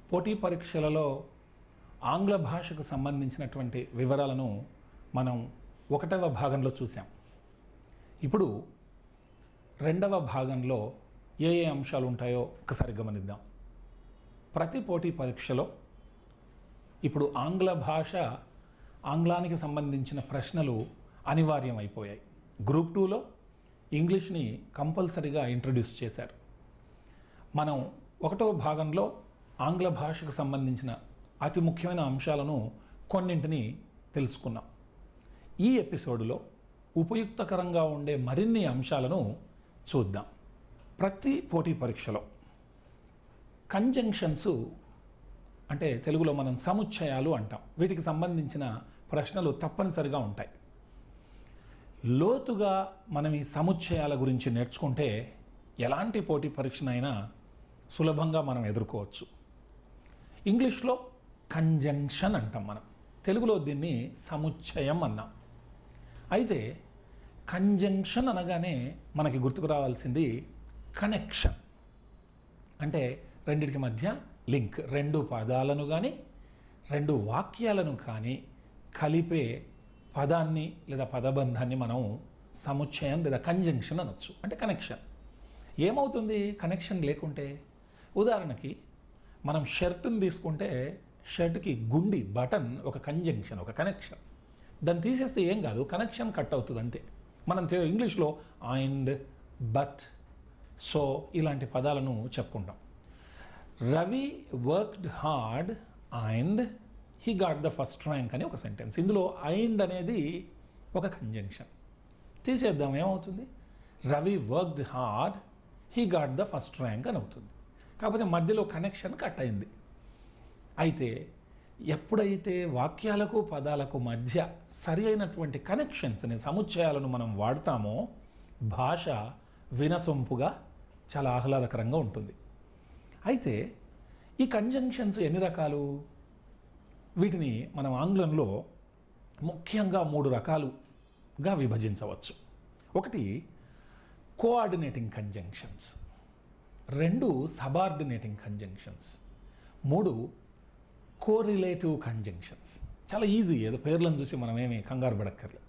పోటీ పరీక్షలలో ఆంగ్ల భాషకు సంబంధించినటువంటి వివరాలను మనం ఒకటవ భాగంలో చూసాం ఇప్పుడు రెండవ భాగంలో ఏ ఏ అంశాలు ఉంటాయో ఒకసారి గమనిద్దాం ప్రతి పోటీ పరీక్షలో ఇప్పుడు ఆంగ్ల భాష ఆంగ్లానికి సంబంధించిన ప్రశ్నలు అనివార్యం అయిపోయాయి గ్రూప్ టూలో ఇంగ్లీష్ని కంపల్సరీగా ఇంట్రడ్యూస్ చేశారు మనం ఒకటో భాగంలో ఆంగ్ల భాషకు సంబంధించిన అతి ముఖ్యమైన అంశాలను కొన్నింటిని తెలుసుకున్నాం ఈ ఎపిసోడ్లో ఉపయుక్తకరంగా ఉండే మరిన్ని అంశాలను చూద్దాం ప్రతి పోటీ పరీక్షలో కంజంక్షన్స్ అంటే తెలుగులో మనం సముచ్చయాలు అంటాం వీటికి సంబంధించిన ప్రశ్నలు తప్పనిసరిగా ఉంటాయి లోతుగా మనం ఈ సముచ్చయాల గురించి నేర్చుకుంటే ఎలాంటి పోటీ పరీక్షనైనా సులభంగా మనం ఎదుర్కోవచ్చు ఇంగ్లీష్లో కంజంక్షన్ అంటాం మనం తెలుగులో దీన్ని సముచ్చయం అన్నాం అయితే కంజంక్షన్ అనగానే మనకి గుర్తుకు రావాల్సింది కనెక్షన్ అంటే రెండిటికి మధ్య లింక్ రెండు పదాలను కానీ రెండు వాక్యాలను కానీ కలిపే పదాన్ని లేదా పదబంధాన్ని మనం సముచ్చయం లేదా కంజంక్షన్ అనొచ్చు అంటే కనెక్షన్ ఏమవుతుంది కనెక్షన్ లేకుంటే ఉదాహరణకి మనం షర్టుని తీసుకుంటే షర్ట్కి గుండి బటన్ ఒక కంజంక్షన్ ఒక కనెక్షన్ దాన్ని తీసేస్తే ఏం కాదు కనెక్షన్ కట్ అవుతుంది అంతే మనం తె- ఇంగ్లీష్లో అండ్ బట్ సో ఇలాంటి పదాలను చెప్పుకుంటాం Ravi worked hard and he got the first rank అని ఒక సెంటెన్స్ ఇందులో ఐండ్ అనేది ఒక కంజంక్షన్ తీసేద్దాం ఏమవుతుంది Ravi worked hard he got the first rank అని అవుతుంది కాకపోతే మధ్యలో కనెక్షన్ కట్ అయింది అయితే ఎప్పుడైతే వాక్యాలకు పదాలకు మధ్య సరి అయినటువంటి కనెక్షన్స్ని సముచ్చయాలను మనం వాడతామో భాష వినసొంపుగా చాలా ఆహ్లాదకరంగా ఉంటుంది అయితే ఈ కంజంక్షన్స్ ఎన్ని రకాలు వీటిని మనం ఆంగ్లంలో ముఖ్యంగా మూడు రకాలుగా విభజించవచ్చు ఒకటి కోఆర్డినేటింగ్ కంజంక్షన్స్ రెండు సబార్డినేటింగ్ కంజంక్షన్స్ మూడు కోరిలేటివ్ కంజంక్షన్స్ చాలా ఈజీ ఏదో పేర్లను చూసి మనం ఏమి కంగారు పడక్కర్లేదు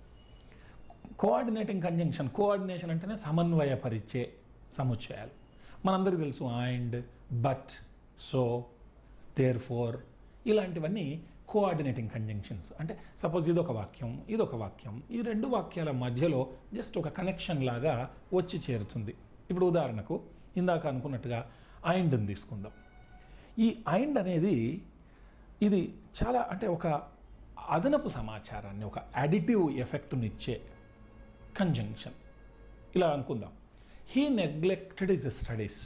కోఆర్డినేటింగ్ కంజంక్షన్ కోఆర్డినేషన్ అంటేనే సమన్వయపరిచే సముచ్చయాలు మనందరికీ తెలుసు and but so therefore ఇలాంటివన్నీ కోఆర్డినేటింగ్ కంజంక్షన్స్ అంటే సపోజ్ ఇదొక వాక్యం ఇదొక వాక్యం ఈ రెండు వాక్యాల మధ్యలో జస్ట్ ఒక కనెక్షన్ లాగా వచ్చి చేరుతుంది ఇప్పుడు ఉదాహరణకు ఇందాక అనుకున్నట్టుగా ఐండ్ని తీసుకుందాం ఈ ఐండ్ అనేది ఇది చాలా అంటే ఒక అదనపు సమాచారాన్ని ఒక అడిటివ్ ఎఫెక్ట్నిచ్చే కంజంక్షన్ ఇలా అనుకుందాం he neglected his studies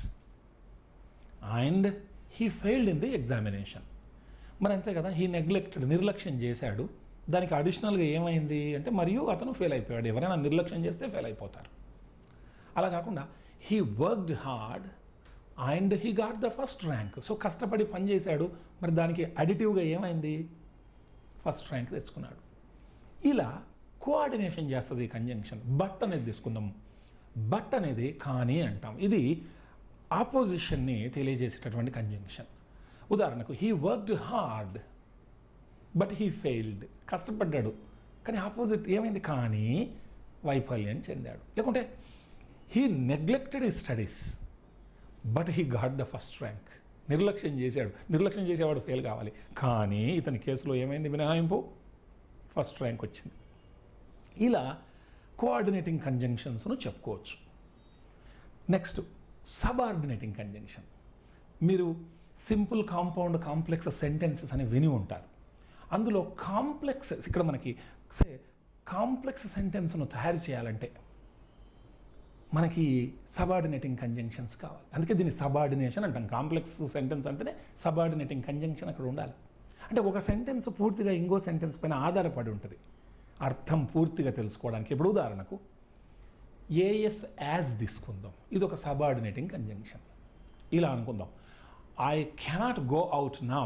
and he failed in the examination మరి అంతే కదా హీ నెగ్లెక్టెడ్ నిర్లక్ష్యం చేశాడు దానికి అడిషనల్గా ఏమైంది అంటే మరియు అతను ఫెయిల్ అయిపోయాడు ఎవరైనా నిర్లక్ష్యం చేస్తే ఫెయిల్ అయిపోతారు అలా కాకుండా he worked hard and he got the first rank so కష్టపడి పని చేశాడు మరి దానికి అడిటివ్గా ఏమైంది ఫస్ట్ ర్యాంక్ తెచ్చుకున్నాడు ఇలా కోఆర్డినేషన్ చేస్తుంది ఈ కంజంక్షన్ బట్ అనేది తీసుకుందాం బట్ అనేది కానీ అంటాం ఇది ఆపోజిషన్ని తెలియజేసేటటువంటి కంజంక్షన్ ఉదాహరణకు he worked hard but he failed కష్టపడ్డాడు కానీ ఆపోజిట్ ఏమైంది కానీ వైఫల్యం చెందాడు లేకుంటే he neglected his studies but he got the first rank నిర్లక్ష్యం చేశాడు నిర్లక్ష్యం చేసేవాడు ఫెయిల్ కావాలి కానీ ఇతని కేసులో ఏమైంది మినహాయింపు ఫస్ట్ ర్యాంక్ వచ్చింది ఇలా కోఆర్డినేటింగ్ కంజంక్షన్స్ను చెప్పుకోవచ్చు నెక్స్ట్ సబార్డినేటింగ్ కంజంక్షన్ మీరు సింపుల్ కాంపౌండ్ కాంప్లెక్స్ సెంటెన్సెస్ అని విని ఉంటారు అందులో కాంప్లెక్స్ ఇక్కడ మనకి సే కాంప్లెక్స్ సెంటెన్స్ను తయారు చేయాలంటే మనకి సబార్డినేటింగ్ కంజంక్షన్స్ కావాలి అందుకే దీన్ని సబార్డినేషన్ అంటాం కాంప్లెక్స్ సెంటెన్స్ అంటేనే సబార్డినేటింగ్ కంజంక్షన్ అక్కడ ఉండాలి అంటే ఒక సెంటెన్స్ పూర్తిగా ఇంకో సెంటెన్స్ పైన ఆధారపడి ఉంటుంది అర్థం పూర్తిగా తెలుసుకోవడానికి ఇప్పుడు ఉదాహరణకు ఏఎస్ యాజ్ తీసుకుందాం ఇది ఒక సబార్డినేటింగ్ కంజంక్షన్ ఇలా అనుకుందాం I cannot go out now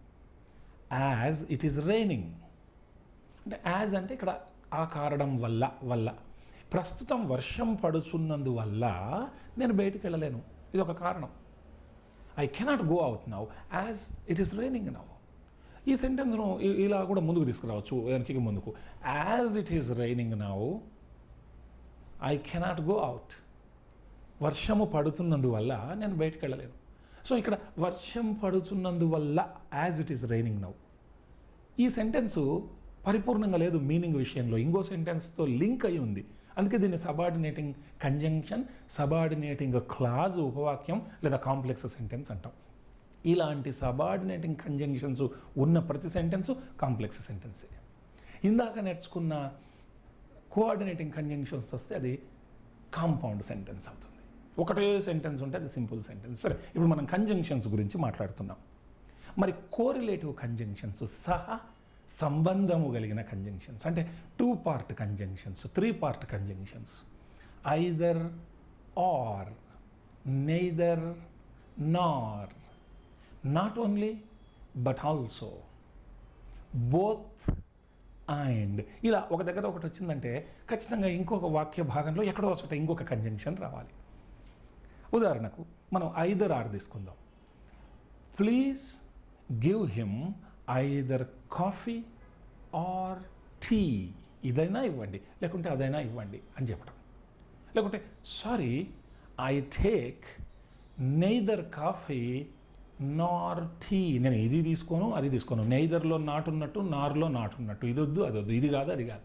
as it is raining అంటే యాజ్ అంటే ఇక్కడ ఆ కారణం వల్ల వల్ల ప్రస్తుతం వర్షం పడుచున్నందువల్ల నేను బయటికి వెళ్ళలేను ఇది ఒక కారణం I cannot go out now as it is raining now ఈ సెంటెన్స్ను ఇ- ఇలా కూడా ముందుకు తీసుకురావచ్చు వెనక్కి ముందుకు as it is raining now I cannot go out వర్షము పడుతున్నందువల్ల నేను బయటకు వెళ్ళలేను సో ఇక్కడ వర్షం పడుతున్నందువల్ల as it is raining now ఈ సెంటెన్సు పరిపూర్ణంగా లేదు మీనింగ్ విషయంలో ఇంకో సెంటెన్స్తో లింక్ అయి ఉంది అందుకే దీన్ని సబార్డినేటింగ్ కంజంక్షన్ సబార్డినేటింగ్ క్లాజ్ ఉపవాక్యం లేదా కాంప్లెక్స్ సెంటెన్స్ అంటాం ఇలాంటి సబార్డినేటింగ్ కంజంక్షన్స్ ఉన్న ప్రతి సెంటెన్సు కాంప్లెక్స్ సెంటెన్సే ఇందాక నేర్చుకున్న కోఆర్డినేటింగ్ కంజంక్షన్స్ వస్తే అది కాంపౌండ్ సెంటెన్స్ అవుతుంది ఒకటే సెంటెన్స్ ఉంటే అది సింపుల్ సెంటెన్స్ సరే ఇప్పుడు మనం కంజంక్షన్స్ గురించి మాట్లాడుతున్నాం మరి కోరిలేటివ్ కంజంక్షన్స్ సహా సంబంధము కలిగిన కంజంక్షన్స్ అంటే two part conjunctions three part conjunctions either or neither nor not only but also both and ఇలా ఒక దగ్గర ఒకటి వచ్చిందంటే ఖచ్చితంగా ఇంకొక వాక్య భాగంలో ఎక్కడో చోట ఇంకొక కంజంక్షన్ రావాలి ఉదాహరణకు మనం ఐదర్ ఆర్ తీసుకుందాం please give him either coffee or tea ఇదైనా ఇవ్వండి లేకుంటే అదైనా ఇవ్వండి అని చెప్పడం లేకుంటే sorry I take neither coffee nor tea నేను ఇది తీసుకోను అది తీసుకోను నెయిదర్లో నాటున్నట్టు నార్లో నాటున్నట్టు ఇది వద్దు అది వద్దు ఇది కాదు అది కాదు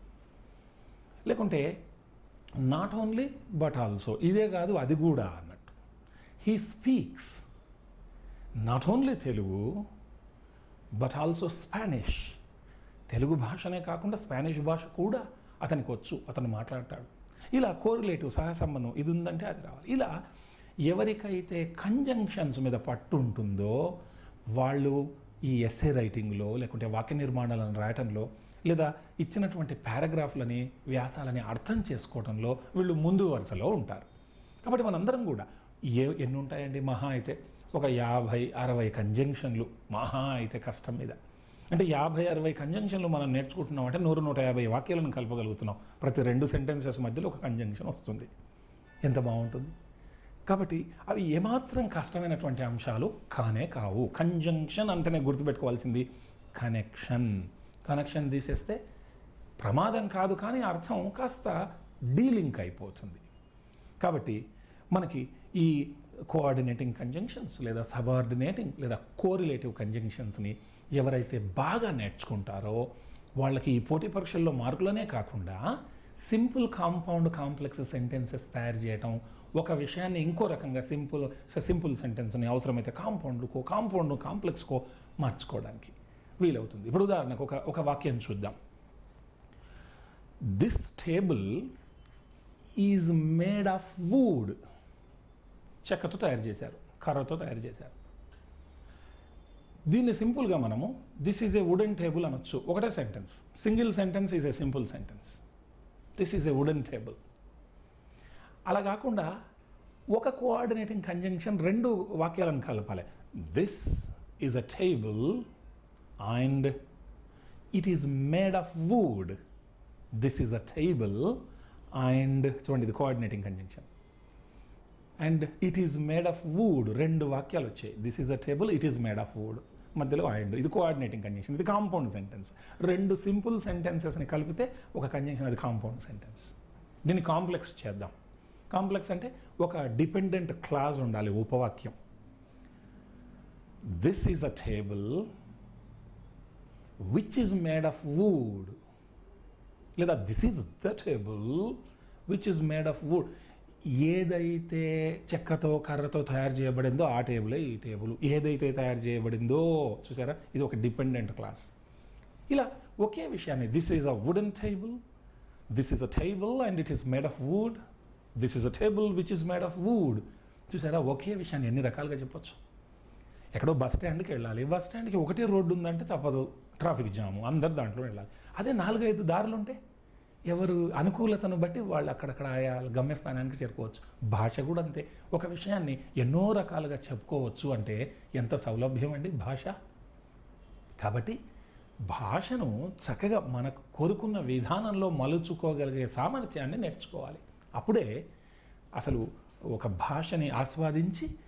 లేకుంటే నాట్ ఓన్లీ బట్ ఆల్సో ఇదే కాదు అది కూడా అన్నట్టు he speaks not only Telugu but also Spanish Telugu భాషనే కాకుండా స్పానిష్ భాష కూడా అతనికి వచ్చు అతను మాట్లాడతాడు ఇలా కోరిలేటివ్ సహసంబంధం ఇది ఉందంటే అది రావాలి ఇలా ఎవరికైతే కంజంక్షన్స్ మీద పట్టు ఉంటుందో వాళ్ళు ఈ ఎస్ఏ రైటింగ్లో లేకుంటే వాక్య నిర్మాణాలను రాయటంలో లేదా ఇచ్చినటువంటి పారాగ్రాఫ్లని వ్యాసాలని అర్థం చేసుకోవడంలో వీళ్ళు ముందు వరుసలో ఉంటారు కాబట్టి మనందరం కూడా ఏ ఎన్ని ఉంటాయండి మహా అయితే ఒక యాభై అరవై కంజంక్షన్లు మహా అయితే కష్టం మీద అంటే యాభై అరవై కంజంక్షన్లు మనం నేర్చుకుంటున్నాం అంటే నూరు నూట యాభై వాక్యాలను కలపగలుగుతున్నాం ప్రతి రెండు సెంటెన్సెస్ మధ్యలో ఒక కంజంక్షన్ వస్తుంది ఎంత బాగుంటుంది కాబట్టి అవి ఏమాత్రం కష్టమైనటువంటి అంశాలు కానే కావు కంజంక్షన్ అంటేనే గుర్తుపెట్టుకోవాల్సింది కనెక్షన్ కనెక్షన్ తీసేస్తే ప్రమాదం కాదు కానీ అర్థం కాస్త డీలింక్ అయిపోతుంది కాబట్టి మనకి ఈ కోఆర్డినేటింగ్ కంజంక్షన్స్ లేదా సబార్డినేటింగ్ లేదా కోరిలేటివ్ కంజంక్షన్స్ని ఎవరైతే బాగా నేర్చుకుంటారో వాళ్ళకి ఈ పోటీ పరీక్షల్లో మార్కులనే కాకుండా సింపుల్ కాంపౌండ్ కాంప్లెక్స్ సెంటెన్సెస్ తయారు చేయటం ఒక విషయాన్ని ఇంకో రకంగా సింపుల్ సింపుల్ సెంటెన్స్ని అవసరమైతే కాంపౌండ్కో కాంపౌండ్ కాంప్లెక్స్కో మార్చుకోవడానికి వీలవుతుంది ఇప్పుడు ఉదాహరణకు ఒక ఒక వాక్యం చూద్దాం this table is made of wood చెక్కతో తయారు చేశారు కర్రతో తయారు చేశారు దీన్ని సింపుల్గా మనము this is a wooden table అనొచ్చు ఒకటే sentence single sentence is a simple sentence this is a wooden table అలా కాకుండా ఒక కోఆర్డినేటింగ్ కంజంక్షన్ రెండు వాక్యాలను కలపాలి this is a table and it is made of wood this is a table and చూడండి ఇది coordinating conjunction and it is made of would రెండు వాక్యాలు వచ్చాయి this is a table it is made of wood మధ్యలో and ఇది coordinating conjunction ఇది compound sentence రెండు simple సెంటెన్సెస్ని కలిపితే ఒక కంజంక్షన్ అది కాంపౌండ్ సెంటెన్స్ దీన్ని కాంప్లెక్స్ చేద్దాం కాంప్లెక్స్ అంటే ఒక డిపెండెంట్ క్లాజ్ ఉండాలి ఉపవాక్యం this is a table which is made of wood లేదా this is the table which is made of wood ఏదైతే చెక్కతో కర్రతో తయారు చేయబడిందో ఆ టేబులే ఈ టేబుల్ ఏదైతే తయారు చేయబడిందో చూసారా ఇది ఒక డిపెండెంట్ క్లాస్ ఇలా ఒకే విషయాన్ని this is a wooden table this is a table and it is made of wood this is a table which is made of wood చూసారా ఒకే విషయాన్ని ఎన్ని రకాలుగా చెప్పొచ్చు ఎక్కడో బస్ స్టాండ్కి వెళ్ళాలి బస్ స్టాండ్కి ఒకటే రోడ్డు ఉందంటే తప్పదు ట్రాఫిక్ జాము అందరు దాంట్లో వెళ్ళాలి అదే నాలుగైదు దారులు ఉంటే ఎవరు అనుకూలతను బట్టి వాళ్ళు అక్కడక్కడ ఆయా గమ్యస్థానానికి చేరుకోవచ్చు భాష కూడా అంతే ఒక విషయాన్ని ఎన్నో రకాలుగా చెప్పుకోవచ్చు అంటే ఎంత సౌలభ్యం అండి భాష కాబట్టి భాషను చక్కగా మనకు కోరుకున్న విధానంలో మలుచుకోగలిగే సామర్థ్యాన్ని నేర్చుకోవాలి అప్పుడే అసలు ఒక భాషని ఆస్వాదించి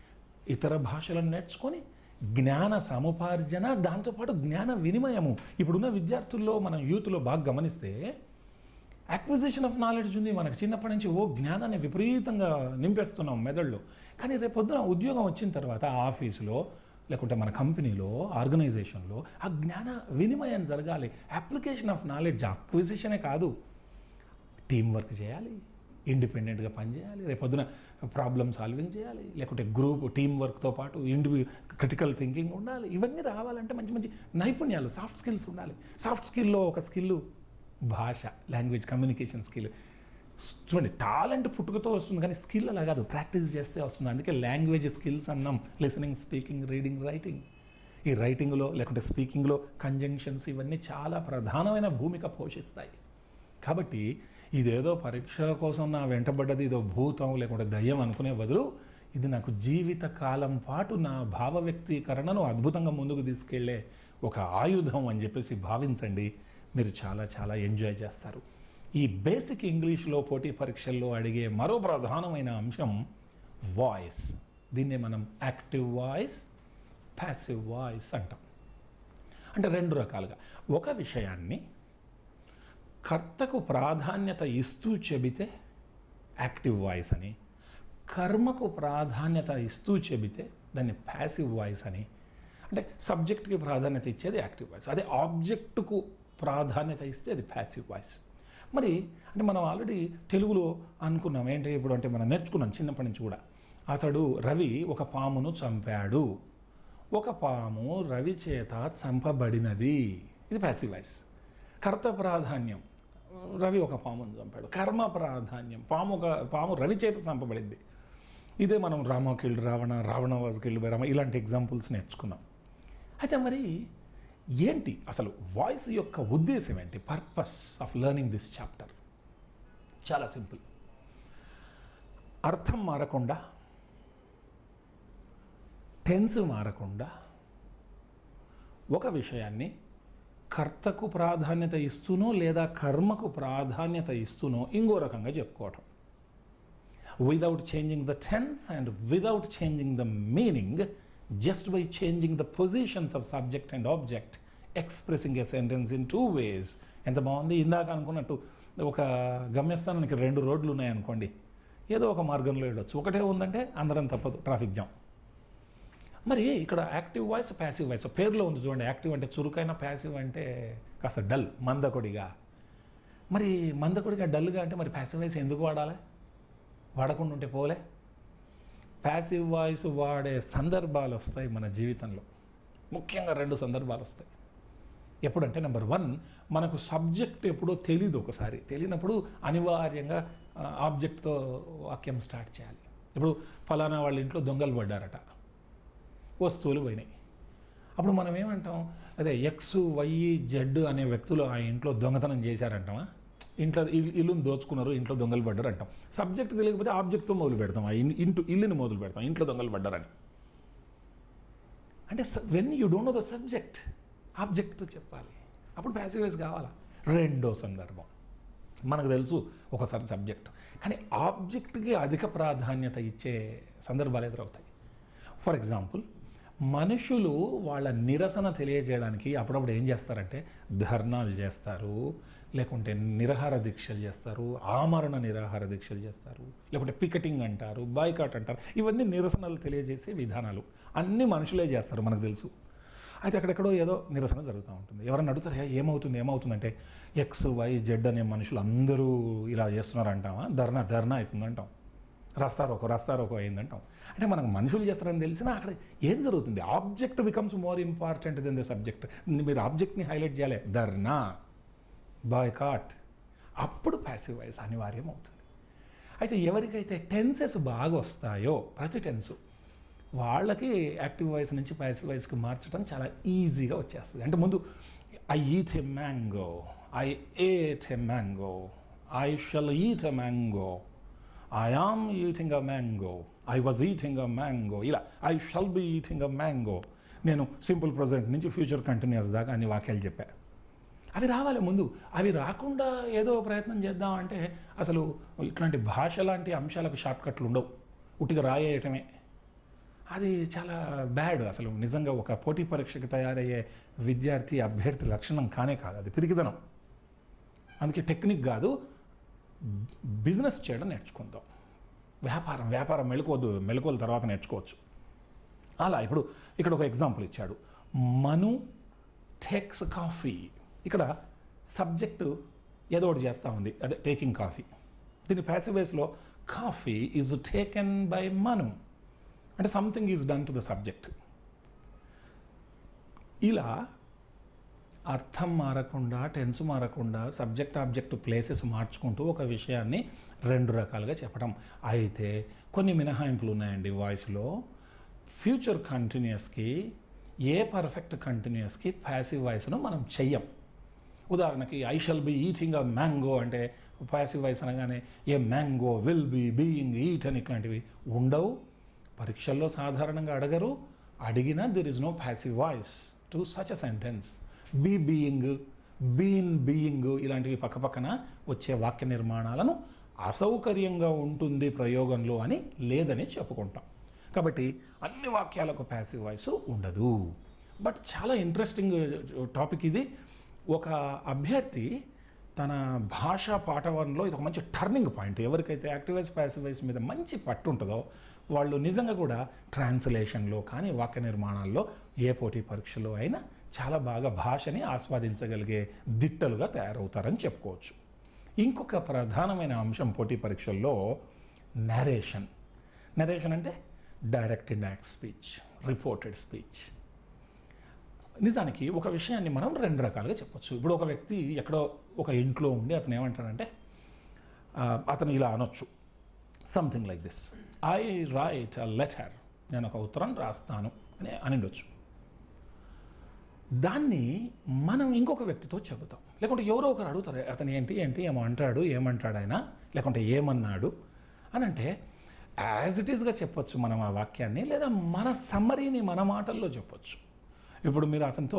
ఇతర భాషలను నేర్చుకొని జ్ఞాన సముపార్జన దాంతోపాటు జ్ఞాన వినిమయము ఇప్పుడున్న విద్యార్థుల్లో మనం యూత్లో బాగా గమనిస్తే అక్విజిషన్ ఆఫ్ నాలెడ్జ్ ఉంది మనకు చిన్నప్పటి నుంచి ఓ జ్ఞానాన్ని విపరీతంగా నింపేస్తున్నాం మెదడులో కానీ రేపు పొద్దున ఉద్యోగం వచ్చిన తర్వాత ఆ ఆఫీసులో లేకుంటే మన కంపెనీలో ఆర్గనైజేషన్లో ఆ జ్ఞాన వినిమయం జరగాలి అప్లికేషన్ ఆఫ్ నాలెడ్జ్ అక్విజిషనే కాదు టీం వర్క్ చేయాలి ఇండిపెండెంట్గా పనిచేయాలి రేపు పొద్దున ప్రాబ్లమ్ సాల్వింగ్ చేయాలి లేకుంటే గ్రూప్ టీం వర్క్తో పాటు ఇండివి క్రిటికల్ థింకింగ్ ఉండాలి ఇవన్నీ రావాలంటే మంచి మంచి నైపుణ్యాలు సాఫ్ట్ స్కిల్స్ ఉండాలి సాఫ్ట్ స్కిల్లో ఒక స్కిల్ భాష లాంగ్వేజ్ కమ్యూనికేషన్ స్కిల్ చూడండి టాలెంట్ పుట్టుకతో వస్తుంది కానీ స్కిల్ అలా కాదు ప్రాక్టీస్ చేస్తే వస్తుంది అందుకే లాంగ్వేజ్ స్కిల్స్ అన్నాం లిసనింగ్ స్పీకింగ్ రీడింగ్ రైటింగ్ ఈ రైటింగ్లో లేకుంటే స్పీకింగ్లో కంజంక్షన్స్ ఇవన్నీ చాలా ప్రధానమైన భూమిక పోషిస్తాయి కాబట్టి ఇదేదో పరీక్షల కోసం నా వెంటబడ్డది ఇదో భూతం లేకుంటే దయ్యం అనుకునే బదులు ఇది నాకు జీవిత కాలం పాటు నా భావ వ్యక్తీకరణను అద్భుతంగా ముందుకు తీసుకెళ్లే ఒక ఆయుధం అని చెప్పేసి భావించండి మీరు చాలా చాలా ఎంజాయ్ చేస్తారు ఈ బేసిక్ ఇంగ్లీష్లో పోటీ పరీక్షల్లో అడిగే మరో ప్రధానమైన అంశం వాయిస్ దీన్నే మనం యాక్టివ్ వాయిస్ ప్యాసివ్ వాయిస్ అంటాం అంటే రెండు రకాలుగా ఒక విషయాన్ని కర్తకు ప్రాధాన్యత ఇస్తూ చెబితే యాక్టివ్ వాయిస్ అని కర్మకు ప్రాధాన్యత ఇస్తూ చెబితే దాన్ని ప్యాసివ్ వాయిస్ అని అంటే సబ్జెక్ట్కి ప్రాధాన్యత ఇచ్చేది యాక్టివ్ వాయిస్ అదే ఆబ్జెక్టుకు ప్రాధాన్యత ఇస్తే అది ప్యాసివ్ వాయిస్ మరి అంటే మనం ఆల్రెడీ తెలుగులో అనుకున్నాం ఏంటి ఇప్పుడు అంటే మనం నేర్చుకున్నాం చిన్నప్పటి నుంచి కూడా అతడు రవి ఒక పామును చంపాడు ఒక పాము రవి చేత చంపబడినది ఇది ప్యాసివ్ వాయిస్ కర్త ప్రాధాన్యం రవి ఒక పామును చంపాడు కర్మ ప్రాధాన్యం పాము ఒక పాము రవి చేత చంపబడింది ఇదే మనం Rama killed Ravana Ravana was killed by Rama ఇలాంటి ఎగ్జాంపుల్స్ నేర్చుకున్నాం అయితే మరి ఏంటి అసలు వాయిస్ యొక్క ఉద్దేశం ఏంటి purpose of learning this chapter చాలా సింపుల్ అర్థం మారకుండా టెన్స్ మారకుండా ఒక విషయాన్ని కర్తకు ప్రాధాన్యత ఇస్తూనో లేదా కర్మకు ప్రాధాన్యత ఇస్తూనో ఇంకో రకంగా చెప్పుకోవటం without changing the tense and without changing the meaning just by changing the positions of subject and object expressing a sentence in two ways ఎంత బాగుంది ఇందాక అనుకున్నట్టు ఒక గమ్యస్థానానికి రెండు రోడ్లు ఉన్నాయనుకోండి ఏదో ఒక మార్గంలో వెళ్ళొచ్చు ఒకటే ఉందంటే అందరం తప్పదు ట్రాఫిక్ జామ్ మరి ఇక్కడ యాక్టివ్ వాయిస్ ప్యాసివ్ వాయిస్ పేరులో ఉంది చూడండి యాక్టివ్ అంటే చురుకైన ప్యాసివ్ అంటే కాస్త డల్ మందకొడిగా మరి మందకొడిగా డల్గా అంటే మరి ప్యాసివ్ వాయిస్ ఎందుకు వాడాలి వాడకుండా ఉంటే పోలే ప్యాసివ్ వాయిస్ వాడే సందర్భాలు వస్తాయి మన జీవితంలో ముఖ్యంగా రెండు సందర్భాలు వస్తాయి ఎప్పుడంటే నెంబర్ వన్ మనకు సబ్జెక్ట్ ఎప్పుడో తెలీదు ఒకసారి తెలియనప్పుడు అనివార్యంగా ఆబ్జెక్ట్తో వాక్యం స్టార్ట్ చేయాలి ఇప్పుడు ఫలానా వాళ్ళ ఇంట్లో దొంగలు పడ్డారట వస్తువులు పోయినాయి అప్పుడు మనం ఏమంటాం అదే ఎక్స్ వై జెడ్ అనే వ్యక్తులు ఆ ఇంట్లో దొంగతనం చేశారంటామా ఇంట్లో ఇల్- ఇల్లుని దోచుకున్నారు ఇంట్లో దొంగలు పడ్డారు అంటాం సబ్జెక్ట్ తెలియకపోతే ఆబ్జెక్ట్తో మొదలు పెడతాం ఆ ఇన్- ఇంటు ఇల్లుని మొదలు పెడతాం ఇంట్లో దొంగలు పడ్డారని అంటే when you don't know the subject ఆబ్జెక్ట్తో చెప్పాలి అప్పుడు ప్యాసివేజ్ కావాలా రెండో సందర్భం మనకు తెలుసు ఒకసారి సబ్జెక్ట్ కానీ ఆబ్జెక్ట్కి అధిక ప్రాధాన్యత ఇచ్చే సందర్భాలు ఎదురవుతాయి ఫర్ ఎగ్జాంపుల్ మనుషులు వాళ్ళ నిరసన తెలియజేయడానికి అప్పుడప్పుడు ఏం చేస్తారంటే ధర్నాలు చేస్తారు లేకుంటే నిరాహార దీక్షలు చేస్తారు ఆమరణ నిరాహార దీక్షలు చేస్తారు లేకుంటే పికెటింగ్ అంటారు బాయ్కాట్ అంటారు ఇవన్నీ నిరసనలు తెలియజేసే విధానాలు అన్నీ మనుషులే చేస్తారు మనకు తెలుసు అయితే అక్కడెక్కడో ఏదో నిరసన జరుగుతూ ఉంటుంది ఎవరైనా అడుగుతారు "ఏ, ఏమవుతుంది ఏమవుతుందంటే ఎక్స్ వై జెడ్ అనే మనుషులు అందరూ ఇలా చేస్తున్నారు అంటామా ధర్నా ధర్నా అవుతుంది అంటాం రాస్తారోకో రాస్తారోకో అయిందంటాం అంటే మనకు మనుషులు చేస్తారని తెలిసినా అక్కడ ఏం జరుగుతుంది object becomes more important than the subject మీరు ఆబ్జెక్ట్ని హైలైట్ చేయాలి ధర్నా బాయ్కాట్ అప్పుడు ప్యాసివ్ వాయిస్ అనివార్యం అవుతుంది అయితే ఎవరికైతే టెన్సెస్ బాగా వస్తాయో ప్రతి టెన్సు వాళ్ళకి యాక్టివ్ వాయిస్ నుంచి ప్యాసివ్ వాయిస్కి మార్చడం చాలా ఈజీగా వచ్చేస్తుంది అంటే ముందు I eat a mango I ate a mango I shall eat a mango I am eating a mango I was eating a mango ఇలా I shall be eating a mango నేను సింపుల్ ప్రజెంట్ నుంచి future continuous దాకా అన్ని వాక్యాలు చెప్పా అవి రావాలి ముందు అవి రాకుండా ఏదో ప్రయత్నం చేద్దామంటే అసలు ఇట్లాంటి భాష లాంటి అంశాలకు షార్ట్కట్లు ఉండవు ఉట్టిగా రాయేయటమే అది చాలా బ్యాడ్ అసలు నిజంగా ఒక పోటీ పరీక్షకు తయారయ్యే విద్యార్థి అభ్యర్థి లక్షణం కానే కాదు అది పిరికిదనం అందుకే టెక్నిక్ కాదు బిజినెస్ చేయడం నేర్చుకుందాం వ్యాపారం వ్యాపారం మెళుకోవద్దు మెళుకోల తర్వాత నేర్చుకోవచ్చు అలా ఇప్పుడు ఇక్కడ ఒక ఎగ్జాంపుల్ ఇచ్చాడు మను టేక్స్ కాఫీ ఇక్కడ సబ్జెక్టు ఏదో ఒకటి చేస్తూ ఉంది అదే టేకింగ్ కాఫీ దీని ప్యాసివ్ వేస్లో coffee is taken by Manu అంటే something is done to the subject ఇలా అర్థం మారకుండా టెన్స్ మారకుండా సబ్జెక్ట్ ఆబ్జెక్ట్ ప్లేసెస్ మార్చుకుంటూ ఒక విషయాన్ని రెండు రకాలుగా చెప్పడం అయితే కొన్ని మినహాయింపులు ఉన్నాయండి వాయిస్లో ఫ్యూచర్ కంటిన్యూస్కి ఏ పర్ఫెక్ట్ కంటిన్యూస్కి ప్యాసివ్ వాయిస్ను మనం చెయ్యం ఉదాహరణకి I shall be eating a mango అంటే ప్యాసివ్ వాయిస్ అనగానే a mango will be being eat అని ఇట్లాంటివి ఉండవు పరీక్షల్లో సాధారణంగా అడగరు అడిగినా there is no passive voice to such a sentence be being been being ఇలాంటివి పక్కపక్కన వచ్చే వాక్య నిర్మాణాలను అసౌకర్యంగా ఉంటుంది ప్రయోగంలో అని లేదని చెప్పుకుంటాం కాబట్టి అన్ని వాక్యాలకు ప్యాసివ్ వాయిస్ ఉండదు బట్ చాలా ఇంట్రెస్టింగ్ టాపిక్ ఇది ఒక అభ్యర్థి తన భాషా పాఠవన్లో ఇది ఒక మంచి టర్నింగ్ పాయింట్ ఎవరికైతే యాక్టివైజ్ ప్యాసివ్ వాయిస్ మీద మంచి పట్టు ఉంటుందో వాళ్ళు నిజంగా కూడా ట్రాన్స్లేషన్లో కానీ వాక్య నిర్మాణాల్లో ఏ పోటీ పరీక్షలో అయినా చాలా బాగా భాషని ఆస్వాదించగలిగే దిట్టలుగా తయారవుతారని చెప్పుకోవచ్చు ఇంకొక ప్రధానమైన అంశం పోటీ పరీక్షల్లో నరేషన్ నరేషన్ అంటే direct indirect speech reported speech నిజానికి ఒక విషయాన్ని మనం రెండు రకాలుగా చెప్పొచ్చు ఇప్పుడు ఒక వ్యక్తి ఎక్కడో ఒక ఇంట్లో ఉండి అతను ఏమంటాడంటే ఆ, అతను ఇలా అనొచ్చు something like this I write a letter నేను ఒక ఉత్తరం రాస్తాను అని అనిండొచ్చు దాన్ని మనం ఇంకొక వ్యక్తితో చెబుతాం లేకుంటే ఎవరో ఒకరు అడుగుతారు అతను ఏంటి ఏంటి ఏమో అంటాడు ఏమంటాడు ఆయన లేకుంటే ఏమన్నాడు అని అంటే యాజ్ ఇట్ ఈస్గా చెప్పొచ్చు మనం ఆ వాక్యాన్ని లేదా మన సమ్మరీని మన మాటల్లో చెప్పొచ్చు ఇప్పుడు మీరు అతనితో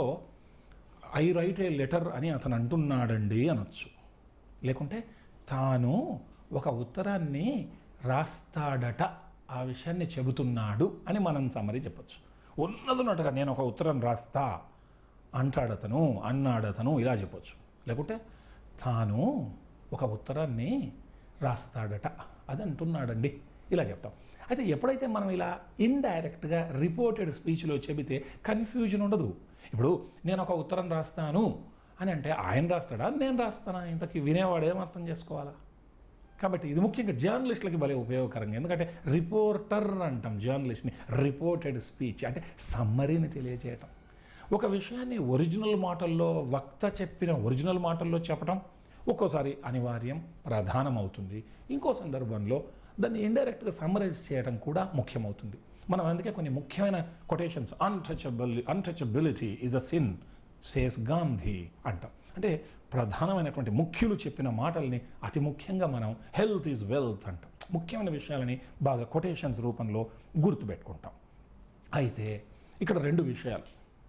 ఐ రైట్ ఏ లెటర్ అని అతను అంటున్నాడండి అనొచ్చు లేకుంటే తాను ఒక ఉత్తరాన్ని రాస్తాడట ఆ విషయాన్ని చెబుతున్నాడు అని మనం సమ్మరీ చెప్పొచ్చు ఉన్నదున్నట్టుగా నేను ఒక ఉత్తరం రాస్తా అంటాడతను అన్నాడతను ఇలా చెప్పొచ్చు లేకుంటే తాను ఒక ఉత్తరాన్ని రాస్తాడట అది అంటున్నాడండి ఇలా చెప్తాం అయితే ఎప్పుడైతే మనం ఇలా ఇండైరెక్ట్గా రిపోర్టెడ్ స్పీచ్లో చెబితే కన్ఫ్యూజన్ ఉండదు ఇప్పుడు నేను ఒక ఉత్తరం రాస్తాను అని అంటే ఆయన రాస్తాడా నేను రాస్తానా ఇంతకీ వినేవాడు ఏం అర్థం చేసుకోవాలా కాబట్టి ఇది ముఖ్యంగా జర్నలిస్టులకి భలే ఉపయోగకరంగా ఎందుకంటే రిపోర్టర్ అంటాం జర్నలిస్ట్ని రిపోర్టెడ్ స్పీచ్ అంటే సమ్మరీని తెలియజేయటం ఒక విషయాన్ని ఒరిజినల్ మాటల్లో వక్త చెప్పిన ఒరిజినల్ మాటల్లో చెప్పడం ఒక్కోసారి అనివార్యం ప్రధానం అవుతుంది ఇంకో సందర్భంలో దాన్ని ఇండైరెక్ట్గా సమ్మరైజ్ చేయడం కూడా ముఖ్యమవుతుంది మనం అందుకే కొన్ని ముఖ్యమైన quotations untouchable untouchability is a sin says Gandhi అంటాం అంటే ప్రధానమైనటువంటి ముఖ్యులు చెప్పిన మాటల్ని అతి ముఖ్యంగా మనం హెల్త్ ఈజ్ వెల్త్ అంటాం ముఖ్యమైన విషయాలని బాగా కొటేషన్స్ రూపంలో గుర్తుపెట్టుకుంటాం అయితే ఇక్కడ రెండు విషయాలు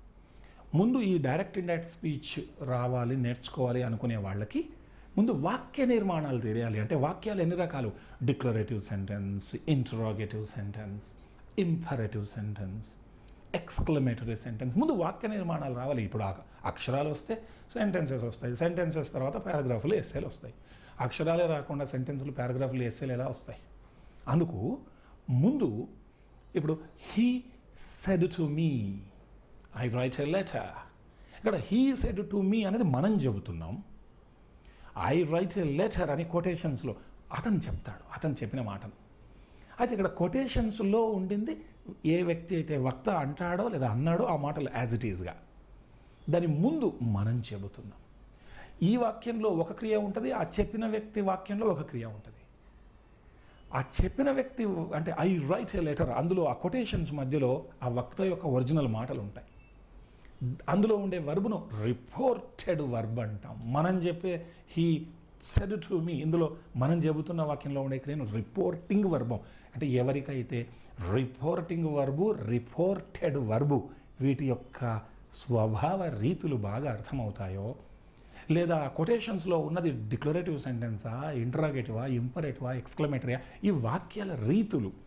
ముందు ఈ డైరెక్ట్ ఇండైరెక్ట్ స్పీచ్ రావాలి నేర్చుకోవాలి అనుకునే వాళ్ళకి ముందు వాక్య నిర్మాణాలు తెలియాలి అంటే వాక్యాలు ఎన్ని రకాలు declarative sentence interrogative sentence imperative sentence exclamatory sentence ముందు వాక్య నిర్మాణాలు రావాలి ఇప్పుడు ఆ అక్షరాలు వస్తే సెంటెన్సెస్ వస్తాయి సెంటెన్సెస్ తర్వాత పారాగ్రాఫ్లు ఎస్ఏలు వస్తాయి అక్షరాలే రాకుండా సెంటెన్స్లు పారాగ్రాఫ్లు ఎస్ఏలు ఎలా వస్తాయి అందుకు ముందు ఇప్పుడు he said to me I write a letter ఇక్కడ హీ సెడ్ టు మీ అనేది మనం చెబుతున్నాం ఐ రైట్ ఎ లెటర్ అని కొటేషన్స్లో అతను చెప్తాడు అతను చెప్పిన మాటను అయితే ఇక్కడ కొటేషన్స్లో ఉండింది ఏ వ్యక్తి అయితే వక్త అంటాడో లేదా అన్నాడో ఆ మాటలు యాజ్ ఇట్ ఈజ్గా దాని ముందు మనం చెబుతున్నాం ఈ వాక్యంలో ఒక క్రియ ఉంటుంది ఆ చెప్పిన వ్యక్తి వాక్యంలో ఒక క్రియ ఉంటుంది ఆ చెప్పిన వ్యక్తి అంటే ఐ రైట్ ఏ లెటర్ అందులో ఆ కొటేషన్స్ మధ్యలో ఆ వక్త యొక్క ఒరిజినల్ మాటలు ఉంటాయి అందులో ఉండే వర్బును రిపోర్టెడ్ వర్బ్ అంటాం మనం చెప్పే హీ సెడ్ టు మీ ఇందులో మనం చెబుతున్న వాక్యంలో ఉండే క్రియను రిపోర్టింగ్ వర్బం అంటే ఎవరికైతే రిపోర్టింగ్ వర్బు రిపోర్టెడ్ వర్బు వీటి యొక్క స్వభావ రీతులు బాగా అర్థమవుతాయో లేదా కొటేషన్స్లో ఉన్నది డిక్లరేటివ్ సెంటెన్సా ఇంటరాగేటివా ఇంపరేటివా ఎక్స్క్లమేటరీయా ఈ వాక్యాల రీతులు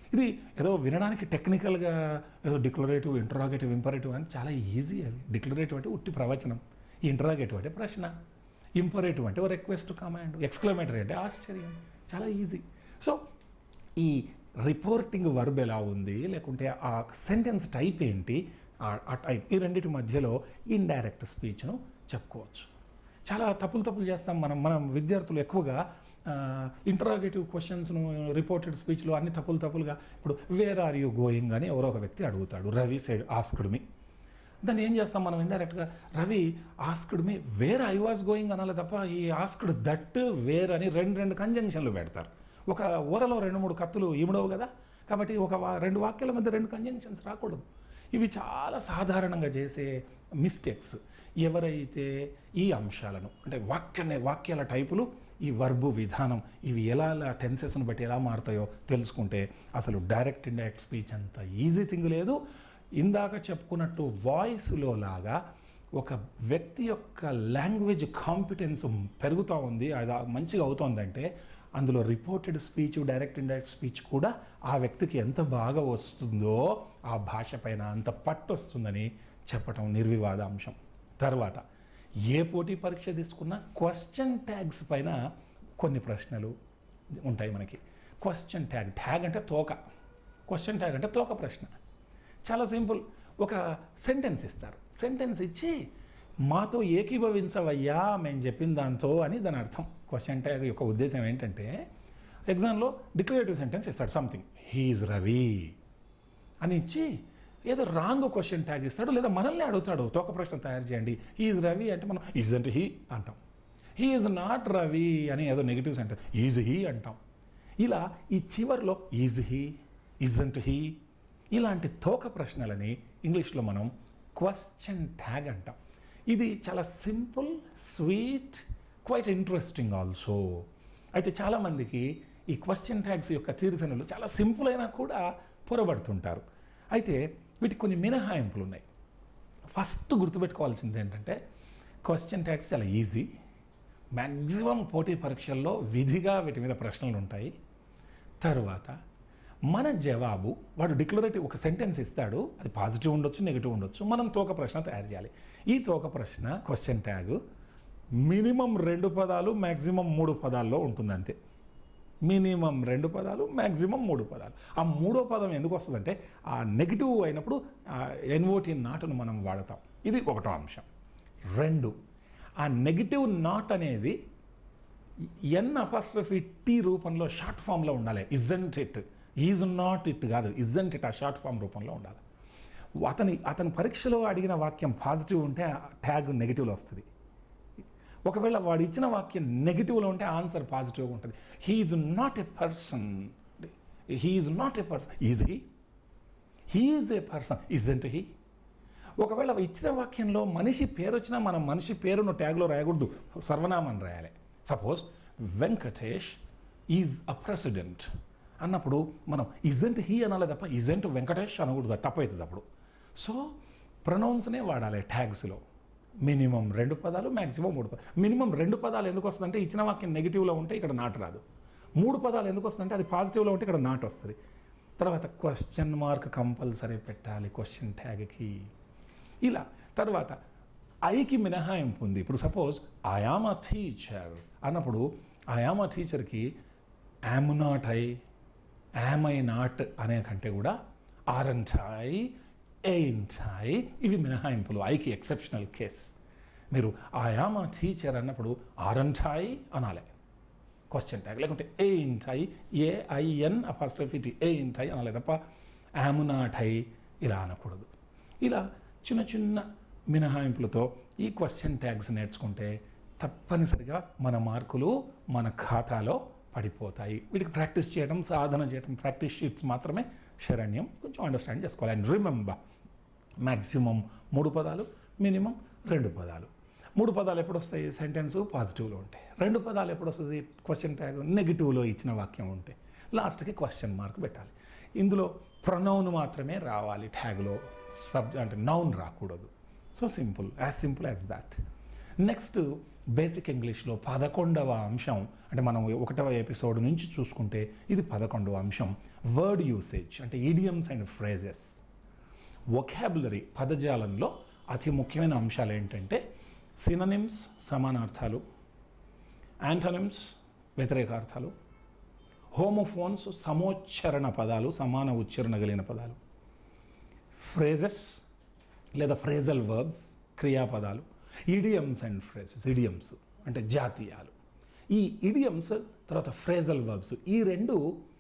ఇది ఏదో వినడానికి టెక్నికల్గా ఏదో డిక్లరేటివ్ ఇంటరాగేటివ్ ఇంపరేటివ్ అని చాలా ఈజీ అది డిక్లరేటివ్ అంటే ఉట్టి ప్రవచనం ఇంటరాగేటివ్ అంటే ప్రశ్న ఇంపరేటివ్ అంటే ఓ రిక్వెస్ట్ కమాండ్ ఎక్స్క్లమేటరీ అంటే ఆశ్చర్యం చాలా ఈజీ సో ఈ రిపోర్టింగ్ వర్బ్ ఎలా ఉంది లేకుంటే ఆ సెంటెన్స్ టైప్ ఏంటి ఆ- ఆ టైప్ ఈ రెండింటి మధ్యలో ఇండైరెక్ట్ స్పీచ్ను చెప్పుకోవచ్చు చాలా తప్పులు తప్పులు చేస్తాం మనం మనం విద్యార్థులు ఎక్కువగా ఇంటరాగేటివ్ క్వశ్చన్స్ను రిపోర్టెడ్ స్పీచ్లో అన్ని తప్పులు తప్పులుగా ఇప్పుడు వేర్ ఆర్ యూ గోయింగ్ అని ఎవరో ఒక వ్యక్తి అడుగుతాడు రవి సైడ్ ఆస్కుడ్ మీ దాన్ని ఏం చేస్తాం మనం ఇండైరెక్ట్గా Ravi asked me where I was going అనాలి తప్ప ఈ ఆస్కుడ్ దట్ వేర్ అని రెండు రెండు కంజంక్షన్లు పెడతారు ఒక ఊరలో రెండు మూడు కత్తులు ఇముడవు కదా కాబట్టి ఒక వా- రెండు వాక్యాల మధ్య రెండు కంజంక్షన్స్ రాకూడదు ఇవి చాలా సాధారణంగా చేసే మిస్టేక్స్ ఎవరైతే ఈ అంశాలను అంటే వాక్యాన్ని వాక్యాల టైపులు ఈ వర్బు విధానం ఇవి ఎలా ఎలా టెన్సెస్ను బట్టి ఎలా మారుతాయో తెలుసుకుంటే అసలు డైరెక్ట్ ఇండైరెక్ట్ స్పీచ్ అంత ఈజీ థింగ్ లేదు ఇందాక చెప్పుకున్నట్టు వాయిస్లో లాగా ఒక వ్యక్తి యొక్క లాంగ్వేజ్ కాంపిటెన్స్ పెరుగుతూ ఉంది అది మంచిగా అవుతోందంటే అందులో reported speech direct indirect speech కూడా ఆ వ్యక్తికి ఎంత బాగా వస్తుందో ఆ భాష పైన అంత పట్టు వస్తుందని చెప్పటం నిర్వివాద అంశం తర్వాత ఏ పోటీ పరీక్ష తీసుకున్నా క్వశ్చన్ ట్యాగ్స్ పైన కొన్ని ప్రశ్నలు ఉంటాయి మనకి క్వశ్చన్ ట్యాగ్ ట్యాగ్ అంటే తోక క్వశ్చన్ ట్యాగ్ అంటే తోక ప్రశ్న చాలా సింపుల్ ఒక సెంటెన్స్ ఇస్తారు సెంటెన్స్ ఇచ్చి మాతో ఏకీభవించవయ్యా మేము చెప్పిన దాంతో అని దాని అర్థం క్వశ్చన్ ట్యాగ్ యొక్క ఉద్దేశం ఏంటంటే ఎగ్జామ్లో డిక్లరేటివ్ సెంటెన్స్ ఇస్తాడు సంథింగ్ హీఈస్ రవి అని ఇచ్చి ఏదో రాంగ్ క్వశ్చన్ ట్యాగ్ ఇస్తాడు లేదా మనల్ని అడుగుతాడు తోక ప్రశ్న తయారు చేయండి ఈజ్ రవి అంటే మనం ఈజ్ అంటే హీ అంటాం హీ ఈజ్ నాట్ రవి అని ఏదో నెగిటివ్ సెంటెన్స్ ఈజ్ హీ అంటాం ఇలా ఈ చివర్లో ఈజ్ హీ ఇజంట్ హీ ఇలాంటి తోక ప్రశ్నలని ఇంగ్లీష్లో మనం క్వశ్చన్ ట్యాగ్ అంటాం ఇది చాలా simple sweet quite interesting also అయితే చాలామందికి ఈ క్వశ్చన్ ట్యాగ్స్ యొక్క తీరుతెనులు చాలా సింపుల్ అయినా కూడా పొరబడుతుంటారు అయితే వీటికి కొన్ని మినహాయింపులు ఉన్నాయి ఫస్ట్ గుర్తుపెట్టుకోవాల్సింది ఏంటంటే క్వశ్చన్ ట్యాగ్స్ చాలా ఈజీ మ్యాక్సిమం పోటీ పరీక్షల్లో విధిగా వీటి మీద ప్రశ్నలు ఉంటాయి తర్వాత మన జవాబు వాడు డిక్లరేటివ్ ఒక సెంటెన్స్ ఇస్తాడు అది పాజిటివ్ ఉండొచ్చు నెగిటివ్ ఉండొచ్చు మనం తోక ప్రశ్న తయారు చేయాలి ఈ తోక ప్రశ్న క్వశ్చన్ ట్యాగ్ మినిమం రెండు పదాలు మ్యాక్సిమం మూడు పదాల్లో ఉంటుంది అంతే మినిమం రెండు పదాలు మ్యాక్సిమం మూడు పదాలు ఆ మూడో పదం ఎందుకు వస్తుందంటే ఆ నెగిటివ్ అయినప్పుడు ఎన్ఓటి నాటును మనం వాడతాం ఇది ఒకటో అంశం రెండు ఆ నెగిటివ్ నాట్ అనేది ఎన్ అపాస్ట్రఫీ టీ రూపంలో షార్ట్ ఫామ్లో ఉండాలి isn't it is not it కాదు ఇజంట్ ఇట్ ఆ షార్ట్ ఫామ్ రూపంలో ఉండాలి అతని అతని పరీక్షలో అడిగిన వాక్యం పాజిటివ్ ఉంటే ట్యాగ్ నెగిటివ్లో వస్తుంది ఒకవేళ వాడు ఇచ్చిన వాక్యం నెగిటివ్లో ఉంటే ఆన్సర్ పాజిటివ్గా ఉంటుంది he is not a person he is not a person is he he is a person isn't he ఒకవేళ ఇచ్చిన వాక్యంలో మనిషి పేరు వచ్చినా మనం మనిషి పేరును ట్యాగ్లో రాయకూడదు సర్వనామం రాయాలి suppose Venkatesh is a president అన్నప్పుడు మనం ఇజెంట్ హీ అనాలి తప్ప ఇజెంట్ వెంకటేష్ అనకూడదు అది తప్పవుతుంది అప్పుడు సో ప్రొనౌన్స్నే వాడాలి ట్యాగ్స్లో మినిమం రెండు పదాలు మ్యాక్సిమం మూడు పదాలు మినిమం రెండు పదాలు ఎందుకు వస్తుందంటే ఇచ్చిన వాక్యం నెగిటివ్లో ఉంటే ఇక్కడ నాట్ రాదు మూడు పదాలు ఎందుకు వస్తుందంటే అది పాజిటివ్లో ఉంటే ఇక్కడ నాట్ వస్తుంది తర్వాత క్వశ్చన్ మార్క్ కంపల్సరీ పెట్టాలి క్వశ్చన్ ట్యాగ్కి ఇలా తర్వాత ఐకి మినహాయింపు ఉంది ఇప్పుడు సపోజ్ ఐఆమ్ అ టీచర్ అన్నప్పుడు ఐఆమ్ అ టీచర్కి am not I am I not అనే కంటే కూడా ఆరంట్ ఐ ఎయింట్ ఐ ఇవి మినహాయింపులు ఐకి ఎక్సెప్షనల్ కేస్ మీరు ఐఆమ్ అ టీచర్ అన్నప్పుడు ఆరంట్ ఐ అనాలి క్వశ్చన్ ట్యాగ్ లేకుంటే ఏ ఇంటై ఏఐఎన్ అపాస్ట్రఫిటీ ఏ ఇంటై అనాలి తప్ప యామునాటై ఇలా అనకూడదు ఇలా చిన్న చిన్న మినహాయింపులతో ఈ క్వశ్చన్ ట్యాగ్స్ నేర్చుకుంటే తప్పనిసరిగా మన మార్కులు మన ఖాతాలో పడిపోతాయి వీటికి ప్రాక్టీస్ చేయడం సాధన చేయడం ప్రాక్టీస్ షీట్స్ మాత్రమే శరణ్యం కొంచెం అండర్స్టాండ్ చేసుకోవాలి అండ్ రిమెంబర్ మ్యాక్సిమం మూడు పదాలు మినిమం రెండు పదాలు మూడు పదాలు ఎప్పుడు వస్తాయి సెంటెన్స్ పాజిటివ్లో ఉంటాయి రెండు పదాలు ఎప్పుడు వస్తుంది క్వశ్చన్ ట్యాగ్ నెగిటివ్లో ఇచ్చిన వాక్యం ఉంటే లాస్ట్కి క్వశ్చన్ మార్క్ పెట్టాలి ఇందులో ప్రొనౌన్ మాత్రమే రావాలి ట్యాగ్లో సబ్ అంటే నౌన్ రాకూడదు so simple as simple as that next basic ఇంగ్లీష్లో పదకొండవ అంశం అంటే మనం ఒకటవ ఎపిసోడ్ నుంచి చూసుకుంటే ఇది పదకొండవ అంశం వర్డ్ యూసేజ్ అంటే ఈడియమ్స్ అండ్ ఫ్రేజెస్ వొకాబులరీ పదజాలంలో అతి ముఖ్యమైన అంశాలు ఏంటంటే సిననిమ్స్ సమానార్థాలు యాంటనిమ్స్ వ్యతిరేకార్థాలు హోమోఫోన్స్ సమోచ్చరణ పదాలు సమాన ఉచ్చారణ కలిగిన పదాలు ఫ్రేజెస్ లేదా ఫ్రేజల్ వర్బ్స్ క్రియాపదాలు ఇడియమ్స్ అండ్ ఫ్రేజెస్ ఇడియమ్స్ అంటే జాతీయాలు ఈ ఇడియమ్స్ తర్వాత ఫ్రేజల్ వర్బ్స్ ఈ రెండు